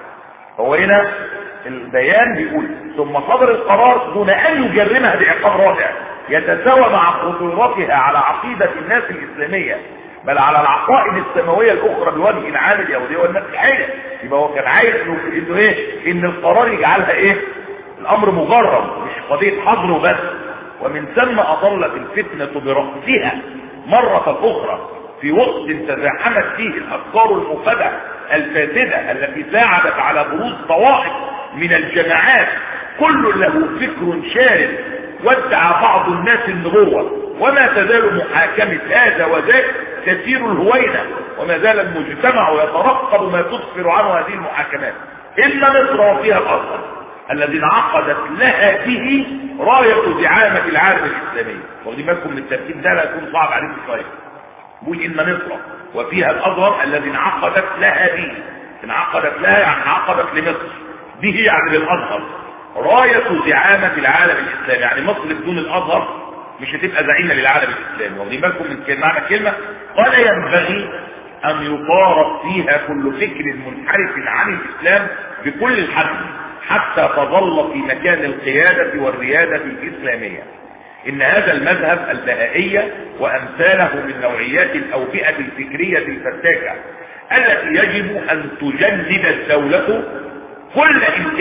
هو هنا البيان بيقول ثم صدر القرار دون أن يجرمها بعقاب رادع يتساوى مع خطورتها على عقيدة الناس الإسلامية بل على العقائد السماوية الأخرى بوجه عام اليهودية والمسيحية يبقى هو كان عايز إنه إنه إيه إن القرار يجعلها إيه الأمر مجرم مش قضية حظر وبس ومن ثم أضلت الفتنة برأسها مرة أخرى في وقت تزاحمت فيه الأفكار المفادة الفاسدة التي ساعدت على بروز طوائف من الجماعات كل له فكر شارد وادعى بعض الناس النبوة وما تزال محاكمة هذا وذاك تسير الهوينة وما زال المجتمع يترقب ما تسفر عنه هذه المحاكمات إلا مصر وفيها الأصل الذي انعقدت لها به راية زعامة العالم الإسلامي واخدين بالكم من الترتيب ده لا يكون صعب عليكم شوية بقول إن مصر وفيها الأزهر الذي انعقدت لها به انعقدت لها يعني انعقدت لمصر به يعني للأزهر راية زعامة العالم الإسلامي يعني مصر بدون الأزهر مش هتبقى زعيمة للعالم الإسلامي واخدين بالكم من معنى الكلمة قال ينبغي أن يطارد فيها كل فكر منحرف عن الإسلام بكل الحجم حتى تظل في مكان القيادة والريادة الإسلامية إن هذا المذهب البهائية وأمثاله من نوعيات الأوبئة الفكرية الفتاكة التي يجب أن تجند الدولة كل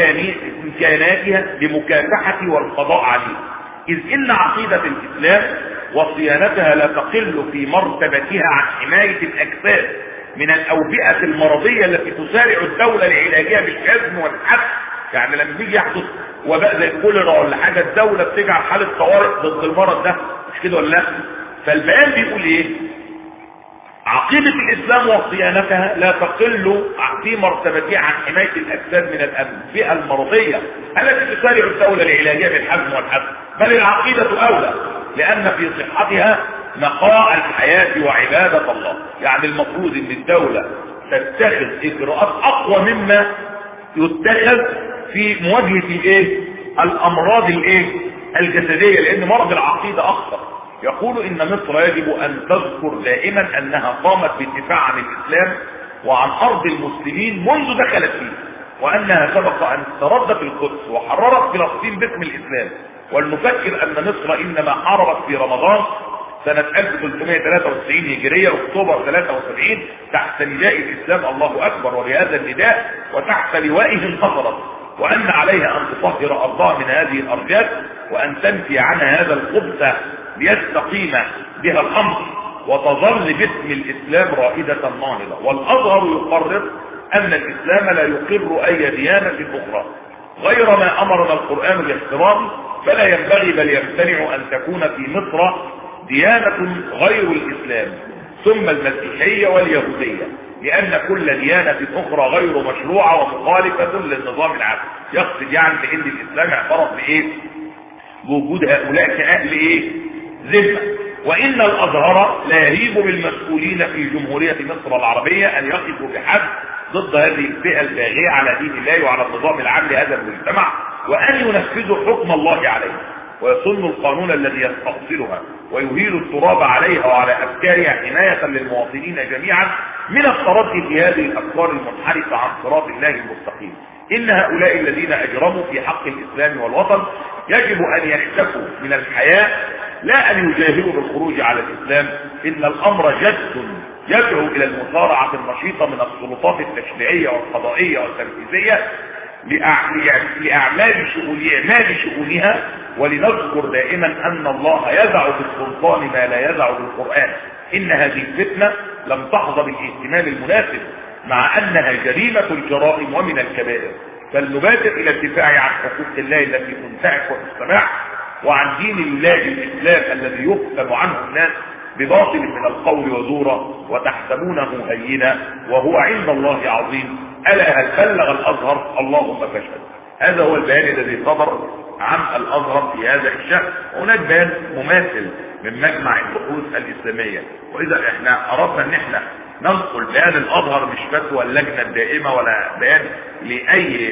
إمكاناتها لمكافحة والقضاء عليه إذ إن عقيدة الإسلام وصيانتها لا تقل في مرتبتها عن حماية الأجساد من الأوبئة المرضية التي تسارع الدولة لعلاجها بالحزم والحث يعني لما بيجي يحدث وباء زي الكوليرا ولا حاجة الدولة بتجعل حالة طوارئ ضد المرض ده مش كده ولا لا فالبيان بيقول ايه عقيدة الإسلام وصيانتها لا تقل في مرتبتها عن حماية الأجساد من الأنبئة المرضية التي تسارع الدولة لعلاجها بالحزم والحزم بل العقيدة أولى لأن في صحتها نقاء الحياة وعبادة الله يعني المفروض ان الدولة تتخذ اجراءات اقوى مما يتخذ في مواجهة الايه الامراض الايه الجسدية لان مرض العقيدة اخطر يقول ان مصر يجب ان تذكر دائما انها قامت بالدفاع عن الاسلام وعن ارض المسلمين منذ دخلت فيه وأنها سبق أن استردت القدس وحررت فلسطين باسم الإسلام ولنفكر أن مصر إنما حاربت في رمضان سنة 1393 هجرية أكتوبر 73 تحت نداء الإسلام الله أكبر وبهذا النداء وتحت لوائه انتصرت وأن عليها أن تطهر أرضها من هذه الأرجات وأن تنفي عنها هذا الخبث ليستقيم بها الأمر وتظل باسم الإسلام رائدة ناهضة والأظهر يقرر أن الإسلام لا يقر أي ديانة أخرى غير ما أمرنا القرآن باحترامه فلا ينبغي بل يمتنع أن تكون في مصر ديانة غير الإسلام ثم المسيحية واليهودية لأن كل ديانة أخرى غير مشروعة ومخالفة للنظام العام يقصد يعني بأن الإسلام اعترف بإيه بوجود هؤلاء كأهل إيه ذمة وإن الأزهر لا يهيب بالمسؤولين في جمهورية مصر العربية أن يقفوا بحد ضد هذه الفئة الباغية على دين الله وعلى النظام العام لهذا المجتمع وأن ينفذوا حكم الله عليه ويصن القانون الذي يستأصلها ويهيل التراب عليها وعلى أفكارها حماية للمواطنين جميعا من التردي في هذه الأفكار المنحرفة عن صراط الله المستقيم إن هؤلاء الذين أجرموا في حق الإسلام والوطن يجب أن يختفوا من الحياة لا أن يجاهروا بالخروج على الإسلام إن الأمر جد يدعو إلى المصارعة النشيطة من السلطات التشريعية والقضائية والتنفيذية لأعمال شؤون لإعمال شؤونها ولنذكر دائما أن الله يدع بالسلطان ما لا يدع بالقرآن إن هذه الفتنة لم تحظى بالاهتمام المناسب مع أنها جريمة الجرائم ومن الكبائر فلنبادر إلى الدفاع عن حقوق الله التي تنتهك وتستمع وعن دين الله الإسلام الذي يفتن عنه الناس بباطل من القول وزورا وتحسبونه هينا وهو عند الله عظيم ألا هل بلغ الأزهر اللهم فاشهد هذا هو البيان الذي صدر عن الأزهر في هذا الشأن هناك بيان مماثل من مجمع البحوث الإسلامية وإذا احنا أردنا ان احنا ننقل بيان الأزهر مش فتوى اللجنة الدائمة ولا بيان لأي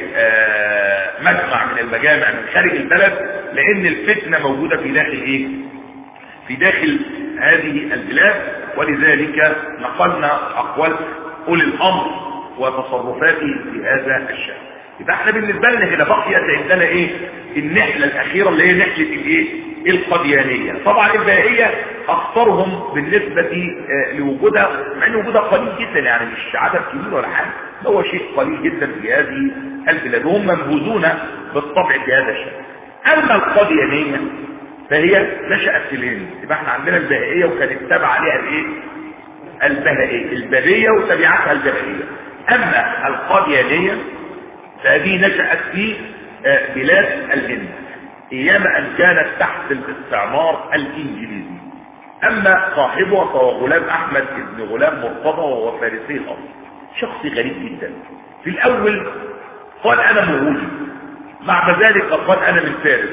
مجمع من المجامع من خارج البلد لأن الفتنة موجودة في داخل إيه؟ في داخل هذه البلاد ولذلك نقلنا أقوال أولي الأمر وتصرفاته في هذا الشأن يبقى احنا بالنسبة لنا هنا بقيت عندنا ايه النحلة الاخيرة اللي هي نحلة الايه القديانية طبعا الباقية اكثرهم بالنسبة اه لوجودها مع ان وجودها قليل جدا يعني مش عدد كبير ولا حاجة هو شيء قليل جدا في هذه البلاد وهم مبهوزون بالطبع في هذا الشيء اما القديانية فهي نشأت في الهند يبقى احنا عندنا البهائية وكانت تابعة عليها الايه البهائية البادية وتبعتها البهائية اما القديانية فهذه نشأت في بلاد الهند ايام ان كانت تحت الاستعمار الانجليزي اما صاحبها فهو غلام احمد بن غلام مرتضى وهو فارسي الاصل شخص غريب جدا في الاول قال انا مغولي بعد ذلك قال انا من فارس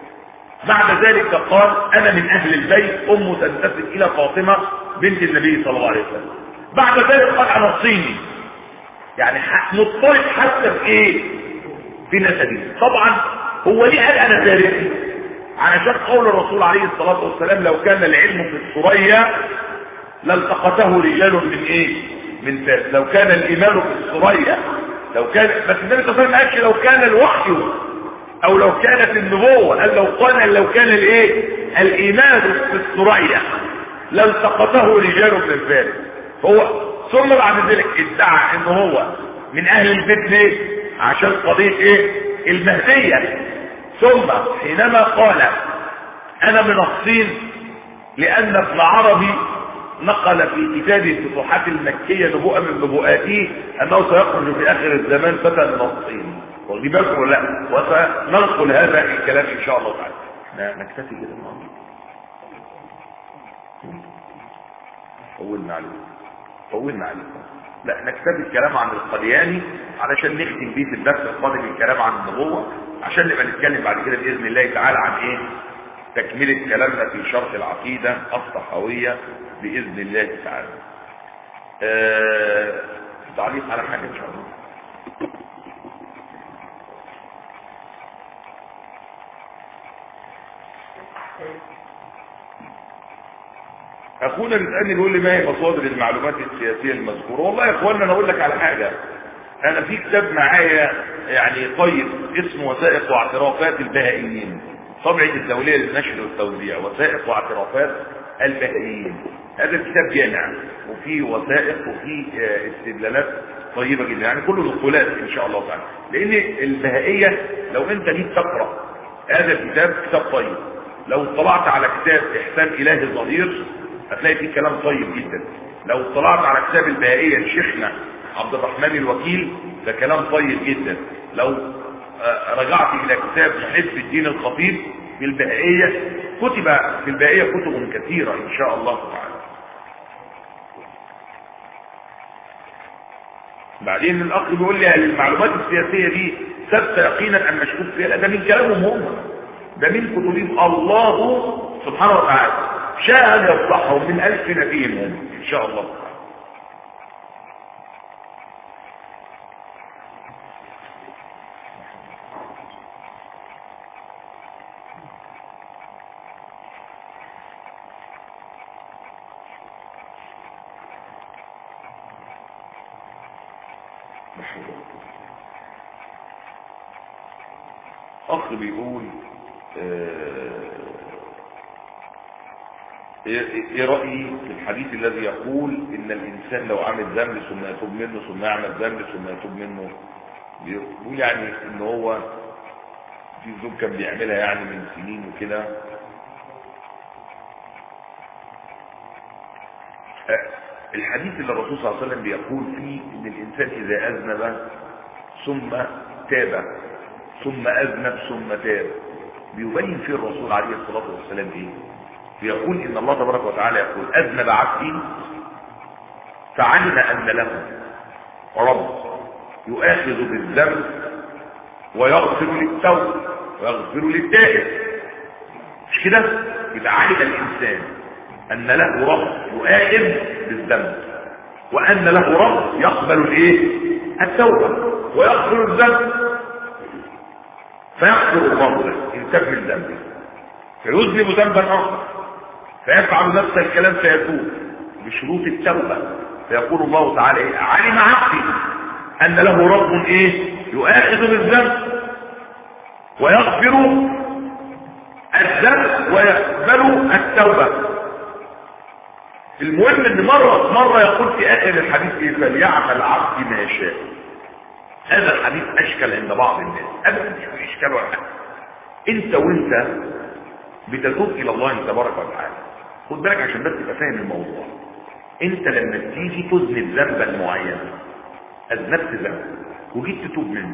بعد ذلك قال انا من اهل البيت امه تنتسب الى فاطمه بنت النبي صلى الله عليه وسلم بعد ذلك قال انا صيني يعني مضطرب حتى في ايه في نسبه طبعا هو ليه قال انا فارسي علشان قول الرسول عليه الصلاه والسلام لو كان العلم في الثريا لالتقطه رجال من ايه من فارس لو كان الايمان في الثريا لو كان بس النبي صلى الله عليه وسلم ما قالش لو كان الوحي او لو كانت النبوة قال لو قال لو كان الايه الايمان في الثريا لالتقطه رجال من فارس هو ثم بعد ذلك ادعى ان هو من اهل البيت ليه عشان قضية ايه المهدية ثم حينما قال انا من الصين لان ابن عربي نقل في كتاب الفتوحات المكية نبوءة من نبوءاته انه سيخرج في اخر الزمان فتى من الصين واخدين بالكم ولا لا وسننقل هذا الكلام ان شاء الله تعالى نكتفي كده النهارده طولنا عليه طولنا عليه لا نكتفي الكلام عن القدياني علشان نختم بيه في الدرس القادم الكلام عن النبوة عشان نبقى نتكلم بعد كده باذن الله تعالى عن ايه تكملة كلامنا في شرح العقيدة الصحوية باذن الله تعالى آه... تعليق على حاجة ان شاء الله اخونا بيسالني بيقول لي ما هي مصادر المعلومات السياسيه المذكوره والله يا اخوانا انا اقول لك على حاجه انا في كتاب معايا يعني طيب اسمه وثائق واعترافات البهائيين طبعة الدولية للنشر والتوزيع وثائق واعترافات البهائيين هذا الكتاب جامع وفيه وثائق وفيه آه، استدلالات طيبة جدا يعني كله نقولات ان شاء الله تعالى لان البهائية لو انت جيت تقرأ هذا الكتاب كتاب طيب لو اطلعت على كتاب احسان الهي الظهير هتلاقي فيه كلام طيب جدا لو اطلعت على كتاب البهائية لشيخنا عبد الرحمن الوكيل ده كلام طيب جدا لو آه، رجعت الى كتاب محب الدين الخطيب في البهائية كتب في البهائية كتب كثيرة ان شاء الله تعالى بعدين الاخ بيقول لي المعلومات السياسية دي ثبت يقينا ان مشكوك فيها لا ده من كلامهم هم ده من كتبهم الله سبحانه وتعالى شاء ان يصلحهم من الف نبيهم هم ان شاء الله تعالى اخ بيقول آه، ايه إيه رأيي في الحديث الذي يقول ان الانسان لو عمل ذنب ثم يتوب منه ثم يعمل ذنب ثم يتوب منه بيقول يعني ان هو في ذنوب كان بيعملها يعني من سنين وكده آه، الحديث اللي الرسول صلى الله عليه وسلم بيقول فيه ان الانسان اذا اذنب ثم تاب ثم اذنب ثم تاب بيبين فيه الرسول عليه الصلاه والسلام ايه بيقول ان الله تبارك وتعالى يقول اذنب عبدي فعلم ان له رب يؤاخذ بالذنب ويغفر للتوب ويغفر للتائب مش كده يبقى علم الانسان ان له رب يؤاخذ بالذنب وان له رب يقبل الايه التوبه ويغفر الذنب فيغفر الله له ان تاب من ذنبه فيذنب ذنبا اخر فيفعل نفس الكلام فيتوب بشروط التوبه فيقول الله تعالى إيه؟ علم عبدي ان له رب ايه يؤاخذ بالذنب ويغفر الذنب ويقبل التوبه المهم ان مره مره يقول في اخر الحديث ايه فليعمل عبدي ما يشاء هذا الحديث اشكل عند بعض الناس ابدا مش في اشكال ولا حاجه انت وانت بتتوب الى الله تبارك وتعالى خد بالك عشان بس تبقى فاهم الموضوع انت لما تيجي تذنب ذنبا معينا اذنبت ذنب وجيت تتوب منه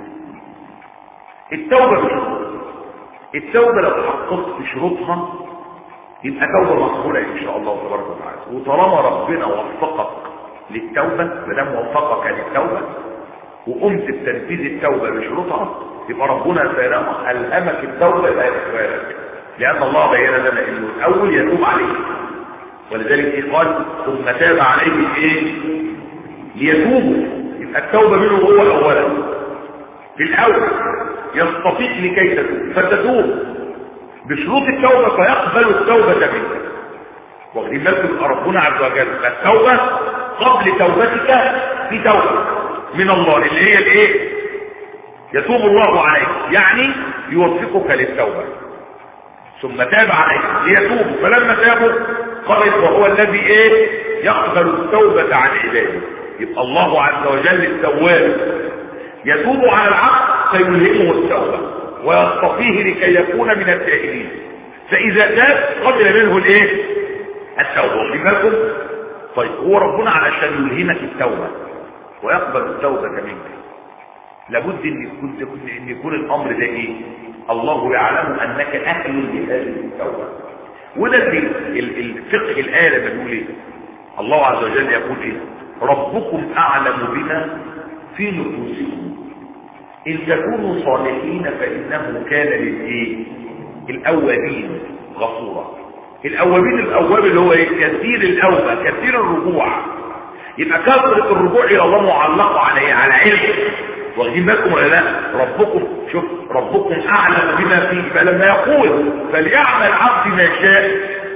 التوبه بشروط التوبه لو حققت بشروطها يبقى توبه مقبوله ان شاء الله تبارك وتعالى وطالما ربنا وفقك للتوبه ما دام وفقك للتوبه وقمت بتنفيذ التوبة بشروطها يبقى ربنا سيرامك ألهمك التوبة إلى إخوانك لأن الله بين لنا إنه الأول يتوب عليه ولذلك إيه قال ثم تاب عليه إيه ليتوبوا يبقى التوبة منه هو أولا في الأول يستطيع لكي تتوب فتتوب بشروط التوبة فيقبل التوبة منك واخدين بالكم ربنا عز وجل التوبة قبل توبتك في توبة من الله اللي هي الايه يتوب الله عليك يعني يوفقك للتوبة ثم تاب عليك ليتوب فلما تابوا قال وهو الذي ايه يقبل التوبة عن عباده يبقى الله عز وجل التواب يتوب على العبد فيلهمه التوبة ويصطفيه لكي يكون من التائبين فاذا تاب قبل منه الايه التوبة واخدين بالكم طيب هو ربنا علشان يلهمك التوبة ويقبل التوبة منك لابد ان يكون ان يكون الامر ده ايه الله يعلم انك اهل لهذه التوبة وده اللي الفقه الايه لما بيقول ايه الله عز وجل يقول ايه ربكم اعلم بما في نفوسكم ان تكونوا صالحين فانه كان للايه الاولين غفورا الاوابين الاواب اللي هو ايه كثير الاوبه كثير الرجوع يبقى كثرة الرجوع الى الله معلقة على ايه على علم واخدين بالكم ولا لا ربكم شوف ربكم اعلم بما فيه فلما يقول فليعمل عبد ما شاء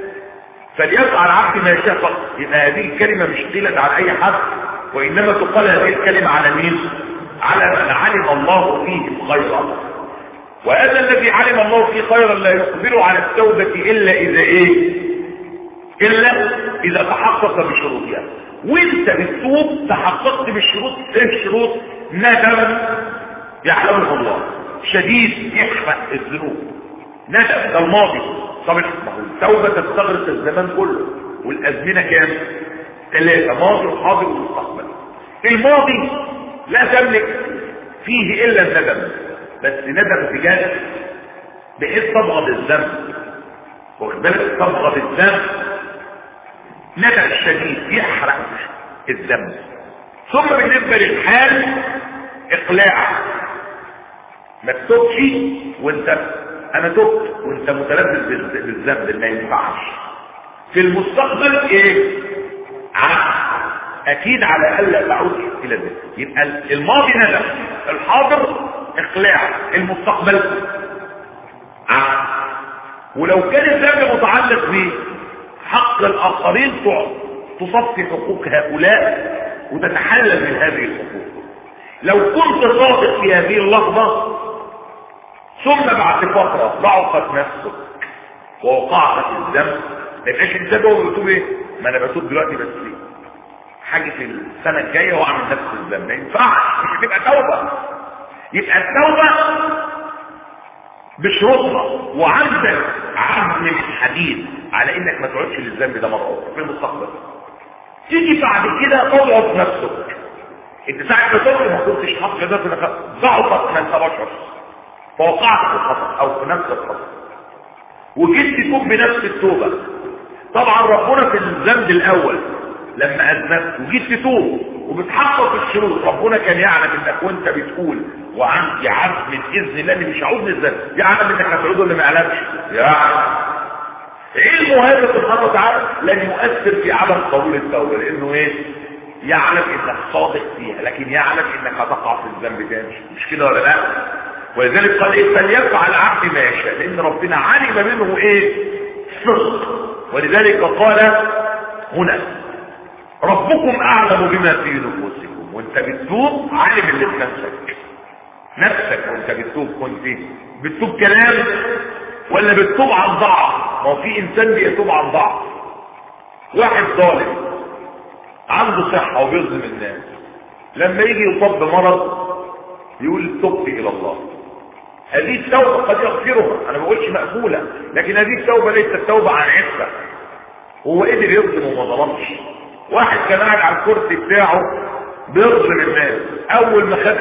فليفعل عبد ما شاء فقط يبقى هذه الكلمة مش قيلت على اي حد وانما تقال هذه الكلمة على مين على من علم الله فيه خيرا وهذا الذي علم الله فيه خيرا لا يقبل على التوبة الا اذا ايه الا اذا تحقق بشروطها وانت بتتوب تحققت بالشروط ايه الشروط ندم يعلمه الله شديد يحرق الذنوب ندم ده الماضي طب ما هو التوبة تستغرق الزمان كله والازمنة كام ثلاثة ماضي وحاضر ومستقبل الماضي لا تملك فيه الا الندم بس ندم بجد بحيث تبغض الذنب واخد بالك تبغض الذنب ندم شديد يحرق الذنب ثم بالنسبة للحال اقلاع ما تتوبش وانت انا تبت وانت متلبس بالذنب ما ينفعش في المستقبل ايه عقل اكيد على الا تعود الى الذنب يبقى الماضي ندم الحاضر اقلاع المستقبل عقل ولو كان الذنب متعلق بحق الاخرين تصفي حقوق هؤلاء وتتحلل من هذه الحقوق لو كنت صادق في هذه اللحظة ثم بعد فترة ضعفت نفسك ووقعت في الذنب ما يبقاش انت جوه بتقول ايه ما انا بتوب دلوقتي بس ايه حاجة في السنة الجاية واعمل نفس الذنب ما ينفعش مش هتبقى توبة يبقى التوبة بشروطها وعندك عزم من الحديد على انك ما تعودش للذنب ده مرة اخرى في المستقبل تيجي بعد كده تضعف نفسك انت ساعة ما تضعف ما كنتش حق ده في ضعفت من بشر فوقعت في الخطأ او في نفس الخطأ وجيت تتوب بنفس التوبة طبعا ربنا في الذنب الاول لما اذنبت وجيت تتوب وبتحقق الشروط ربنا كان يعلم انك وانت بتقول وعندي عزم من اذن الله اني مش هعود للذنب يعلم انك هتعود ولا ما يعلمش يعلم علمه هذا سبحانه وتعالى لن يؤثر في عدم قبول التوبه لانه ايه يعلم انك صادق فيها لكن يعلم انك هتقع في الذنب تاني مش كده ولا لا ولذلك قال ايه فليفعل عبد ما يشاء لان ربنا علم منه ايه صدق ولذلك قال هنا ربكم اعلم بما في نفوسكم وانت بتتوب عالم اللي في نفسك نفسك وانت بتتوب كنت بتتوب كلام ولا بتتوب عن ضعف ما هو في انسان بيتوب عن ضعف واحد ظالم عنده صحة وبيظلم الناس لما يجي يصاب بمرض يقول تبت الى الله هذه التوبة قد يغفرها انا ما بقولش مقبولة لكن هذه التوبة ليست توبة عن عفة هو قدر يظلم وما ظلمش واحد كان قاعد على الكرسي بتاعه بيظلم الناس اول ما خد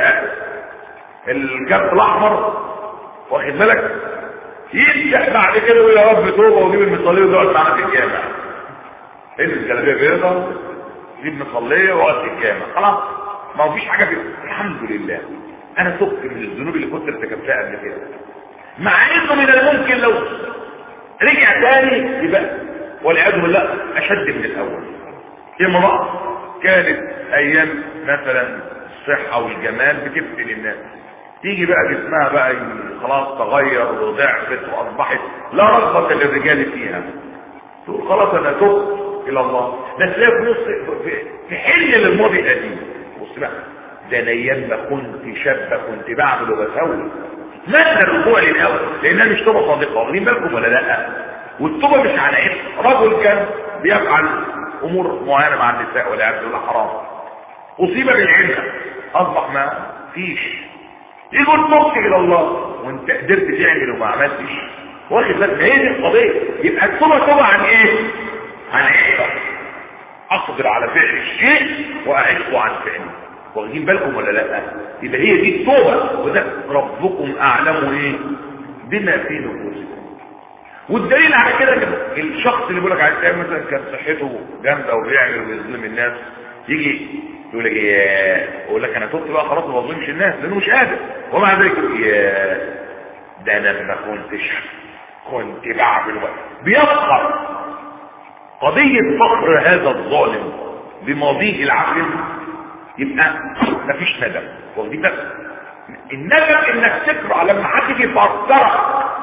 الكارت الاحمر واخد بالك يبدا بعد كده يقول يا رب توبه وجيب المصليه ويقعد معانا في الجامع البس جلابيه بيضاء جيب مصليه واقعد في الجامع خلاص ما هو فيش حاجه في الحمد لله انا تبت من الذنوب اللي كنت ارتكبتها قبل كده مع انه من الممكن لو رجع تاني يبقى والعياذ بالله اشد من الاول امراه كانت ايام مثلا الصحه والجمال بتفتن الناس تيجي بقى جسمها بقى خلاص تغير وضعفت واصبحت لا رغبه للرجال فيها تقول خلاص انا تبت الى الله بس لا في نص في حل للماضي القديم بص بقى ده انا ايام ما كنت شابه كنت بعمل وبسوي متى الرجوع للاول لانها مش توبه صادقه واخدين بالكم ولا لا والتوبه مش على ايه رجل كان بيفعل امور معينه مع النساء والعياذ بالله حرام اصيب بالعلم اصبح ما فيش يقول تبت الى الله وانت قدرت تعمل وما عملتش واخد بالك هي دي القضيه يبقى التوبه توبه عن ايه عن عفه اقدر على فعل الشيء واعفو عن فعله واخدين بالكم ولا لا يبقى هي دي التوبه وده ربكم اعلم ايه بما في نفوسكم والدليل على كده الشخص اللي بيقول لك على مثلا كان صحته جامده وبيعمل ويظلم الناس يجي يقول لك يا اقول لك انا تبت بقى خلاص ما بظلمش الناس لانه مش قادر ومع ذلك يقول يا ده انا ما كنتش كنت بعمل بقى بيفخر قضية فخر هذا الظالم بماضيه العقل يبقى مفيش ندم واخدين بالك الندم انك تكره لما حد يجي يفكرك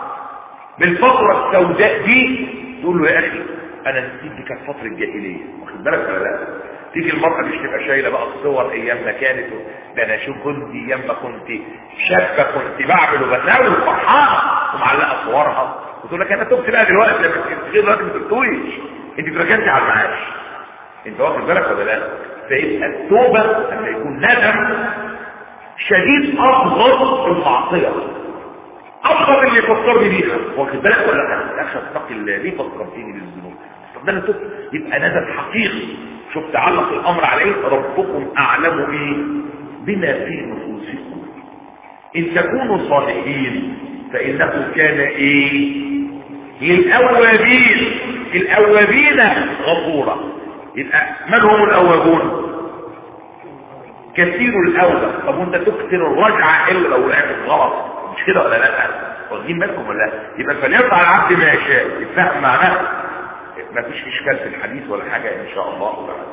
بالفترة السوداء دي تقول له يا اخي انا نسيت دي كانت فترة الجاهلية واخد بالك ولا لا تيجي المرأة مش تبقى شايلة بقى الصور ايام ما كانت ده انا شوف كنت ايام ما كنت شابة كنت بعمل وبساوي وفرحانة ومعلقة صورها وتقول لك انا تبت بقى دلوقتي لما كنت غير دلوقتي ما تبتويش انت اتركنتي على المعاش انت واخد بالك ولا لا فيبقى التوبة لما يكون ندم شديد ابغض المعصية ابغض اللي يفكرني بيها واخد بالك ولا لا اخشى اتقي الله ليه فكرتيني بالذنوب طب ده انا تبت يبقى ندم حقيقي شوف تعلق الامر عليه ربكم اعلم ايه بما في نفوسكم ان تكونوا صالحين فانه كان ايه للاوابين الاوابين غفورا يبقى من هم الاوابون كثير الاوبه طب وانت تكثر الرجعه الا لو وقعت غلط مش كده ولا لا واخدين بالكم ولا لا يبقى فليطلع العبد ما يشاء يتفهم معناه ما فيش اشكال في الحديث ولا حاجه ان شاء الله تعالى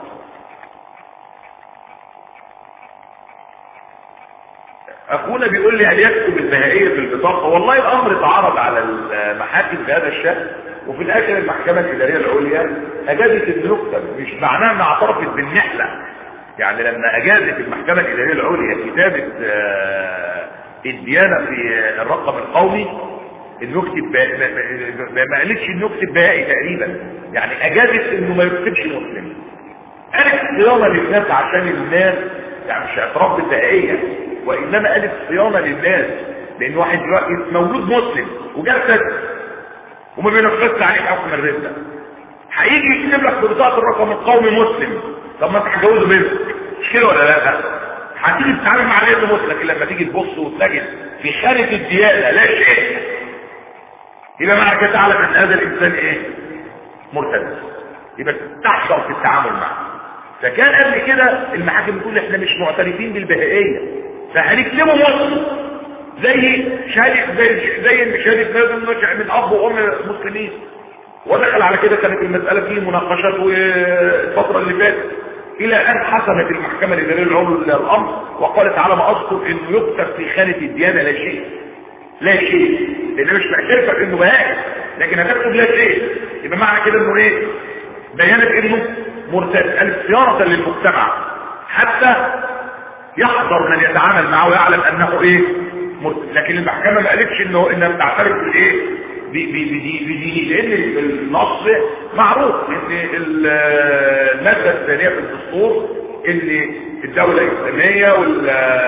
اخونا بيقول لي هل يكتب النهائيه في البطاقه والله الامر اتعرض على المحاكم بهذا الشكل وفي الاخر المحكمه الاداريه العليا اجازت انه يكتب مش معناه انها اعترفت بالنحله يعني لما اجازت المحكمه الاداريه العليا كتابه الديانه في الرقم القومي انه يكتب ما قالتش انه يكتب بهائي تقريبا يعني اجازت انه ما يكتبش مسلم قالت صيانه للناس عشان الناس يعني مش اعتراف بالبهائيه وانما قالت صيانه للناس لان واحد دلوقتي مولود مسلم وجاب سد وما بينفذش عليه حكم الرده هيجي يكتب لك في بطاقه الرقم القومي مسلم طب ما انت هتجوزه بنت مش كده ولا لا هتيجي تتعامل مع الابن مسلم لكن لما تيجي تبص وتلاقي في خانه الديانه لا شيء يبقى معنى كده تعلم ان هذا الانسان ايه مرتد يبقى تحصل في التعامل معه فكان قبل كده المحاكم بتقول احنا مش معترفين بالبهائيه فهنكتبه مسلم زي شهاده زي زي شهاده لازم نشأ من اب وام مسلمين ودخل على كده كانت المساله فيه مناقشات الفتره اللي فاتت الى ان حسمت المحكمه الاداريه العليا الامر وقالت على ما اذكر انه يكتب في خانه الديانه لا شيء لا شيء لان مش معترفه انه بهائي لكن هتكتب لا شيء يبقى معنى كده انه ايه بيانت انه مرتد قالت صيانه للمجتمع حتى يحضر من يتعامل معه ويعلم انه ايه مرتد لكن المحكمه ما قالتش انه انها بتعترف بالايه بدي لان النص معروف ان الماده الثانيه في الدستور ان الدوله الاسلاميه وال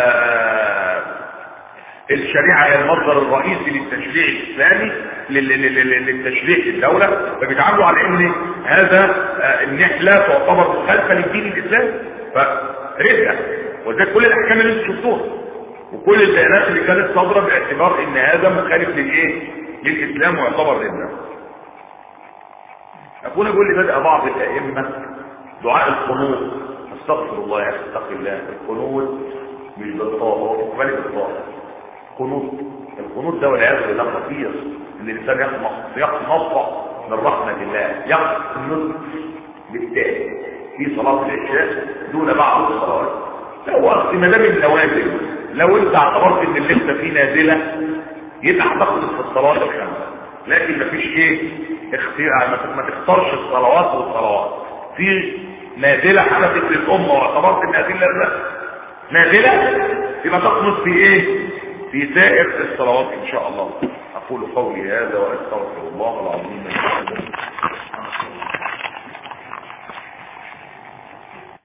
الشريعة هي المصدر الرئيسي للتشريع الإسلامي للتشريع في الدولة فبيتعاملوا على ان هذا النحلة تعتبر مخالفة للدين الإسلامي فرده وده كل الأحكام اللي انتم شفتوها وكل البيانات اللي كانت صادرة باعتبار ان هذا مخالف للايه للإسلام ويعتبر رده أكون أقول لي بدأ بعض الأئمة دعاء القنوط استغفر الله يا اتق الله القنوط مش بالطاقة هو مالك الطاقة قنوط القنوط ده والعياذ بالله خطير ان الانسان يقنط يقنط من رحمه الله يقنط بالتالي في صلاه العشاء دون بعض الصلوات لو اصل ما دام النوازل لو انت اعتبرت ان اللي انت فيه نازله يبقى هتخلص في الصلوات الخمسه لكن مفيش ايه اختيار ما تختارش الصلوات والصلوات في نازله حدثت للامه واعتبرت ان هذه نازله يبقى تخلص في ايه في سائر الصلوات ان شاء الله اقول قولي هذا واستغفر الله العظيم